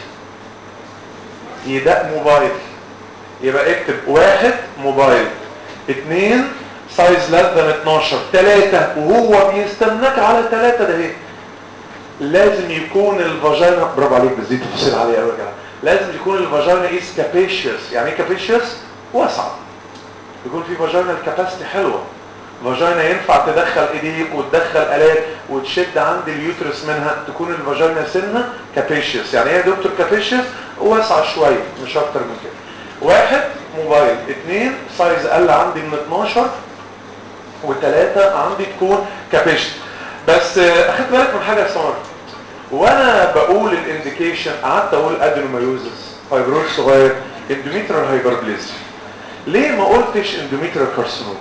يدق موبايل يبقى اكتب واحد موبايل اثنين سايز لات ذان 12 ثلاثة وهو بيستناك على ثلاثة ده ايه لازم يكون الفاجينا برافو عليك بس دي تفصيل عليها قوي كده لازم يكون الفاجينا از كابيشيوس يعني ايه كابيشيوس واسعة يكون في فاجينا الكاباسيتي حلوة فاجينا ينفع تدخل ايديك وتدخل الات وتشد عند اليوترس منها تكون الفاجينا سنة كابيشيوس يعني ايه يا دكتور كابيشيوس واسعة شوية مش اكتر من كده واحد موبايل اثنين سايز اقل عندي من 12 وثلاثة عندي تكون كابيشن بس اخدت بالك من حاجة يا سمر وانا بقول الانديكيشن قعدت اقول ادينومايوزس فايبروز صغير اندوميترال هايبربليزيا ليه ما قلتش اندوميترال كارسينوما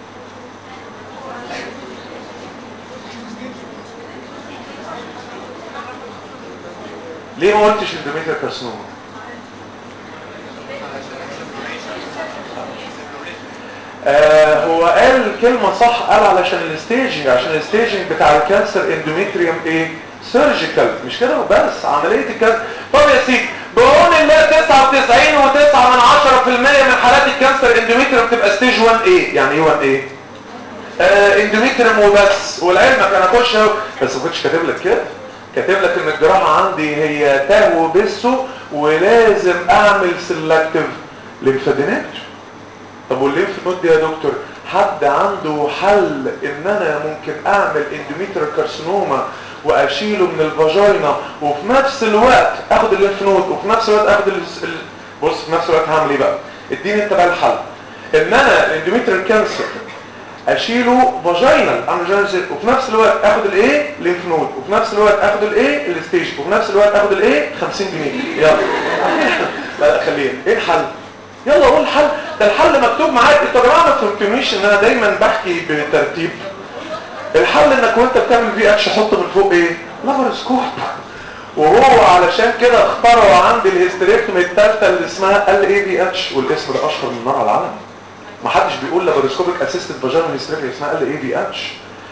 ليه ما قلتش اندوميترال كارسينوما آه هو قال كلمة صح قال علشان الستيجنج عشان الستيجنج بتاع الكانسر اندوميتريوم ايه سيرجيكال مش كده وبس عملية الكانسر طب يا سيدي بقول الله 99 و9 من 10% من حالات الكانسر اندوميتريوم تبقى ستيج 1 ايه يعني ايه 1 ايه آه اندوميتريوم وبس ولعلمك انا اخش بس ما كنتش كاتب لك كده كاتب لك ان الجراحة عندي هي تاه وبسو ولازم اعمل سيلكتيف ليمفادينكتور طب والليمف نود دي يا دكتور حد عنده حل ان انا ممكن اعمل اندوميترال كارسينوما واشيله من الفاجينا وفي نفس الوقت اخد الليمف نود وفي نفس الوقت اخد ال... بص في نفس الوقت هعمل ايه بقى اديني انت بقى الحل ان انا الاندوميترال كانسر اشيله فاجينال اعمل فاجينال وفي نفس الوقت اخد الايه ليمف نود وفي نفس الوقت اخد الايه الستيج وفي نفس الوقت اخد الايه 50 جنيه يلا لا لا خلينا ايه الحل يلا قول الحل ده الحل مكتوب معاك انتوا يا جماعه ما فهمتونيش ان انا دايما بحكي بترتيب الحل انك وانت بتعمل في اتش حط من فوق ايه لابرسكوب وهو علشان كده اخترعوا عندي الهيستريكتومي الثالثه اللي اسمها ال اي بي اتش والاسم ده اشهر من نار على العالم ما حدش بيقول لابرسكوبيك اسيستد فاجينال هيستريكتومي اسمها ال اي بي اتش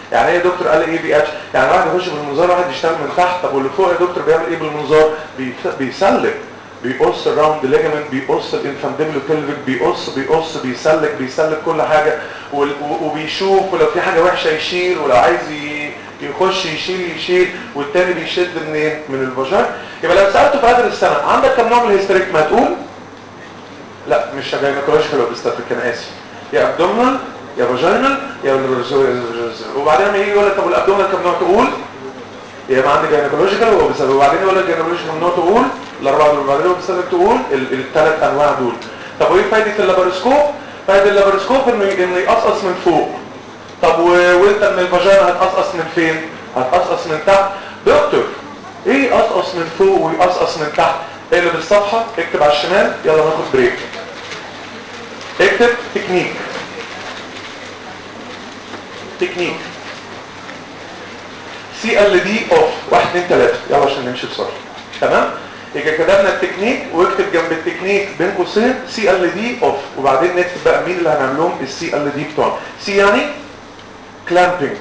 يعني ايه يا دكتور قال ايه بي اتش يعني واحد يخش بالمنظار واحد يشتغل من تحت طب واللي فوق يا دكتور بيعمل ايه بالمنظار بيف- بيسلك بيقص الراوند ليجامنت بيقص الانفانديبلو بيلفيك بيقص بيقص بيسلك بيسلك كل حاجه وال- و- وبيشوف ولو في حاجه وحشه يشيل ولو عايز ي- يخش يشيل يشيل والتاني بيشد منين من الفاجين يبقى لو سالته في اخر السنه عندك كم نوع من الهيستريك ما تقول لا مش جاينيكولوجيكال اوبستاتريك انا اسف يا ابدومينال يا فاجينال يا وليفرزو- وبعدين لما يجي يقول لك طب الابدومينال كم نوع تقول يا اما عندي جاينيكولوجيكال وبسبب وبعدين يقول لك جاينيكولوجيكال ممنوع تقول الاربعه دول وبعدين بسبب تقول الثلاث انواع دول طب وايه فايده اللاباروسكوب فايده اللاباروسكوب انه انه يقصقص من فوق طب و- وانت من الفاجينا هتقصقص من فين هتقصقص من تحت دكتور ايه يقصقص من فوق ويقصقص من تحت اقلب الصفحه اكتب على الشمال يلا ناخد بريك اكتب تكنيك تكنيك سي ال دي اوف 1 2 3 يلا عشان نمشي بسرعه تمام يبقى كتبنا التكنيك واكتب جنب التكنيك بين قوسين سي ال دي اوف وبعدين نكتب بقى مين اللي هنعمل لهم السي ال دي بتوعنا سي يعني كلامبنج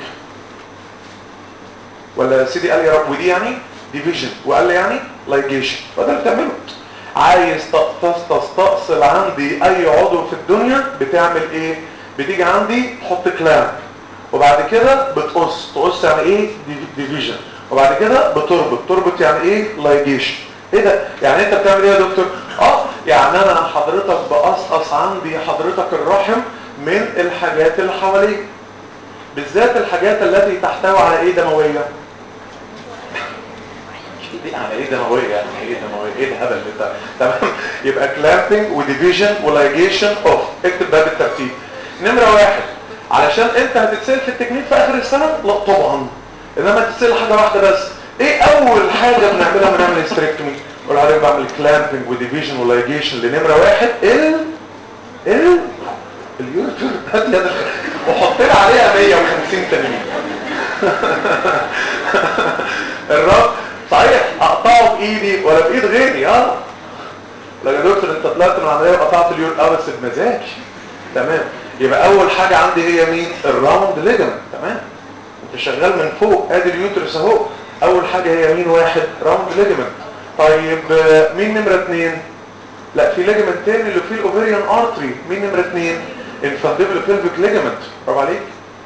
ولا سي دي قال يا رب ودي يعني ديفيجن وقال لي يعني لايجيشن فده اللي بتعمله عايز تقتص- تستأصل عندي اي عضو في الدنيا بتعمل ايه بتيجي عندي تحط كلام وبعد كده بتقص تقص يعني ايه ديفيجن وبعد كده بتربط تربط يعني ايه لايجيشن ايه ده يعني انت بتعمل ايه يا دكتور اه يعني انا حضرتك بقصقص عندي حضرتك الرحم من الحاجات اللي حواليك بالذات الحاجات التي تحتوي على ايه دمويه دي يعني ايه دمويه يعني ايه دمويه ايه الهبل اللي انت تمام يبقى كلامبنج وديفيجن ولايجيشن اوف اكتب بقى بالترتيب نمره واحد علشان انت هتتسال في التكنيك في اخر السنه لا طبعا انما تتسال حاجه واحده بس ايه اول حاجه بنعملها لما نعمل هيستريكتومي قول عليك بعمل كلامبنج وديفيجن ولايجيشن لنمره واحد ال ال اليورتر هات يدك وحط لي عليها 150 تنين الرب صحيح اقطعه بايدي ولا بايد غيري اه لا يا دكتور انت طلعت من العمليه وقطعت اليور اه بس بمزاج تمام يبقى اول حاجه عندي هي مين الراوند ليجمنت تمام انت شغال من فوق ادي اليوترس اهو اول حاجه هي مين واحد راوند ليجمنت طيب آه، مين نمره اثنين لا في ليجمنت تاني اللي فيه الاوفيريان ارتري مين نمره اثنين الفانديبل بيلفيك ليجمنت برافو عليك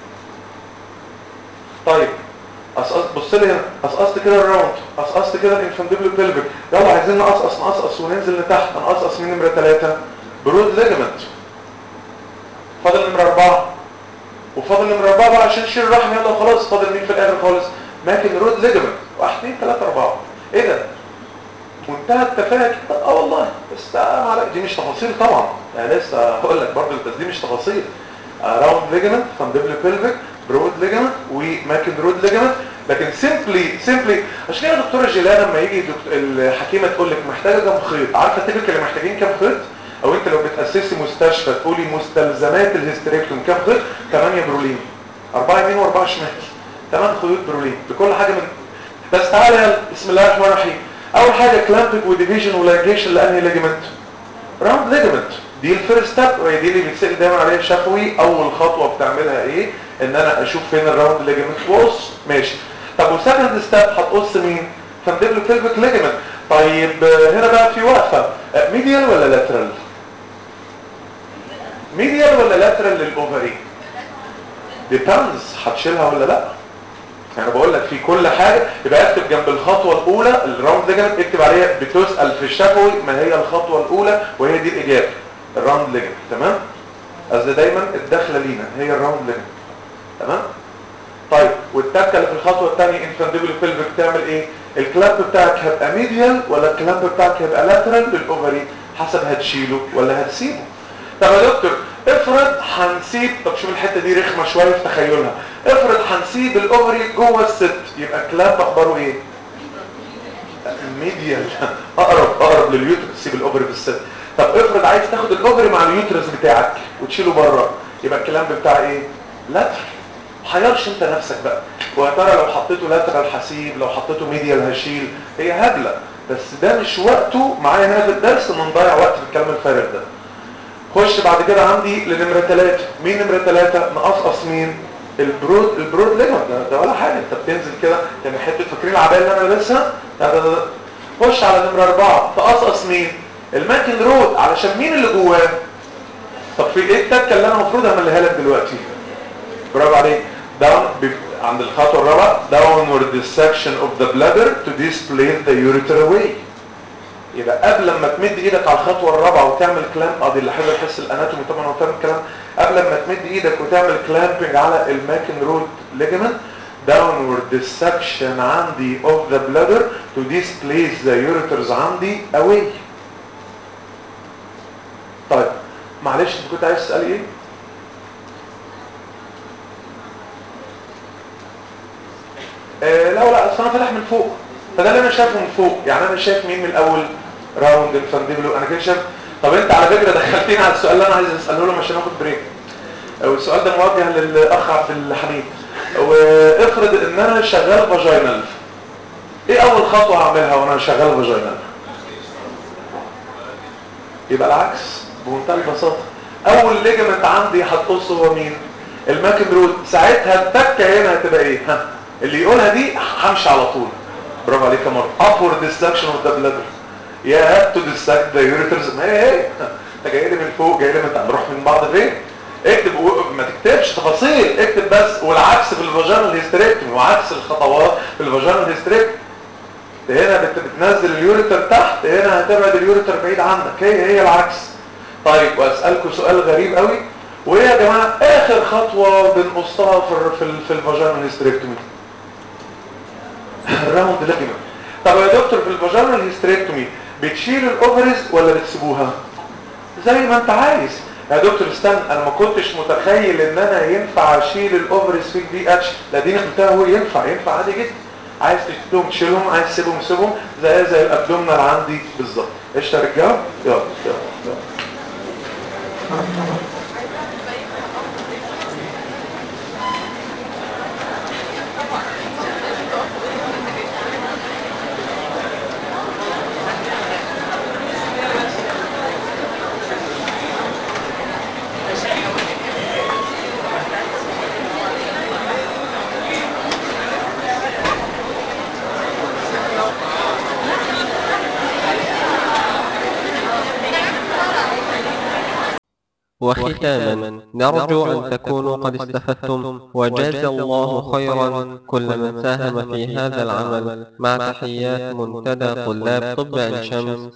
طيب قصقص بص لي هنا قصقصت كده الراوند قصقصت كده الانفانديبل بيلفيك يلا عايزين نقصقص نقصقص وننزل لتحت هنقصقص مين نمره ثلاثة برود ليجمنت فاضل نمره أربعة وفاضل نمره أربعة بقى عشان نشيل الرحم يلا خلاص فاضل مين في الآخر خالص ماكن رود ليجمنت واحد اثنين ثلاثة أربعة ايه ده منتهى التفاهه كده اه والله بس آه معلش دي مش تفاصيل طبعا يعني لسه هقول لك برضه بس دي مش تفاصيل راوند ليجمنت فاندبل بيلفيك برود ليجمنت وماكن رود ليجمنت لكن سيمبلي سيمبلي عشان كده دكتوره جيلان لما يجي دكتور الحكيمه تقول لك محتاجه كام خيط عارفه تبقى اللي محتاجين كام خيط او انت لو بتاسسي مستشفى تقولي مستلزمات الهستريكتوم كام خيط 8 برولين 4 يمين و4 شمال 8 خيوط برولين لكل حاجه من بس تعالى يلا بسم الله الرحمن الرحيم اول حاجه كلامبنج وديفيجن ولايجيشن لانهي ليجمنت راوند ليجمنت دي الفيرست ستيب وهي دي اللي بيتسال دايما عليها شفوي اول خطوه بتعملها ايه ان انا اشوف فين الراوند ليجمنت واقص ماشي طب وسكند ستيب هتقص مين فاندبل بيلفيك ليجمنت طيب آه، هنا بقى في وقفه ميديال ولا لاترال ميديال ولا لاترال للاوفري ديبندز هتشيلها ولا لا يعني بقول لك في كل حاجة يبقى اكتب جنب الخطوة الأولى الراوند ليجمنت اكتب عليها بتسأل في الشفوي ما هي الخطوة الأولى وهي دي الإجابة الراوند ليجمنت تمام؟ قصدي دايما الدخلة لينا هي الراوند ليجمنت تمام؟ طيب والتكة اللي في الخطوة الثانية انفانديبل بيلفيك تعمل ايه؟ الكلامب بتاعك هيبقى ميديال ولا الكلامب بتاعك هيبقى لاترال للأوفري حسب هتشيله ولا هتسيبه طب يا دكتور افرض هنسيب طب شوف الحته دي رخمه شويه في تخيلها افرض هنسيب الاوفري جوه الست يبقى الكلاب اخباره ايه ميديال اقرب اقرب لليوترس تسيب الاوفري في الست طب افرض عايز تاخد الاوفري مع اليوترس بتاعك وتشيله بره يبقى الكلام بتاع ايه لاترال حيرش انت نفسك بقى ويا ترى لو حطيته لاترال هسيب لو حطيته ميديال هشيل هي هبله بس ده مش وقته معايا هنا في الدرس ان نضيع وقت في الكلام الفارغ ده خش بعد كده عندي لنمرة ثلاثة مين نمرة ثلاثة نقصقص مين البرود البرود ليجمنت ده, ده ولا حاجه انت بتنزل كده يعني حته فاكرين العبايه اللي انا لابسها ده- ده- ده- خش على نمره اربعه تقصقص مين الماكن رود علشان مين اللي جواه طب في ايه التكه اللي انا المفروض اعملها لك دلوقتي برافو عليك داون عند الخطوه الرابعه downward dissection of the bladder to displace the ureter away يبقى قبل ما تمد ايدك على الخطوه الرابعه وتعمل كلام اه دي اللي حاجه الحس الاناتومي طبعا وتعمل كلام قبل ما تمد ايدك وتعمل كلامبنج على الماكن رود ليجمنت downward dissection عندي of the bladder to displace the ureters عندي away طيب معلش انت كنت عايز تسالي ايه آه لا لا اصل انا فاتح من فوق فده اللي انا شايفه من فوق يعني انا شايف مين من الاول راوند الفانديبلو انا كده شايف طب انت على فكره دخلتني على السؤال اللي انا عايز اساله لهم عشان اخد بريك والسؤال ده موجه للاخ عبد الحميد وافرض ان انا شغال فاجينال ايه اول خطوه هعملها وانا شغال فاجينال يبقى العكس بمنتهى البساطه اول ليجمنت عندي هتقص هو مين الماكن رود ساعتها التكه هنا هتبقى ايه ها اللي يقولها دي همشي على طول برافو عليك يا مروه upward dissection of the bladder you have to dissect the ureters ما هي هي انت جاي لي من فوق جاي لي من تحت نروح من بعض فين اكتب و- ما تكتبش تفاصيل اكتب بس والعكس في الفاجينال هيستريكتومي وعكس الخطوات في الفاجينال هيستريكتومي هنا بت- بتنزل اليوريتر تحت هنا هتبعد اليوريتر بعيد عنك هي هي العكس طيب واسالكم سؤال غريب قوي وايه يا جماعه اخر خطوه بنقصها في ال- في ال- في الفاجينال هيستريكتومي الراوند ليجمنت طب يا دكتور في الفاجينال هيستريكتومي بتشيل الاوفريز ولا بتسيبوها زي ما انت عايز يا دكتور استنى انا ما كنتش متخيل ان انا ينفع اشيل الاوفريز في البي اتش لا دي قلتها هو ينفع ينفع عادي جدا عايز تشيلهم تشيلهم عايز تسيبهم سيبهم زي زي الابدومنال عندي بالظبط قشطه يا رجاله يلا يلا يلا وختاما نرجو أن تكونوا قد استفدتم وجاز الله خيرا كل من ساهم في هذا العمل مع تحيات منتدى طلاب طب عين شمس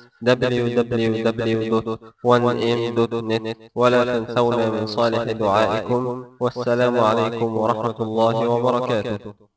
www.1m.net ولا تنسونا من صالح دعائكم والسلام عليكم ورحمة الله وبركاته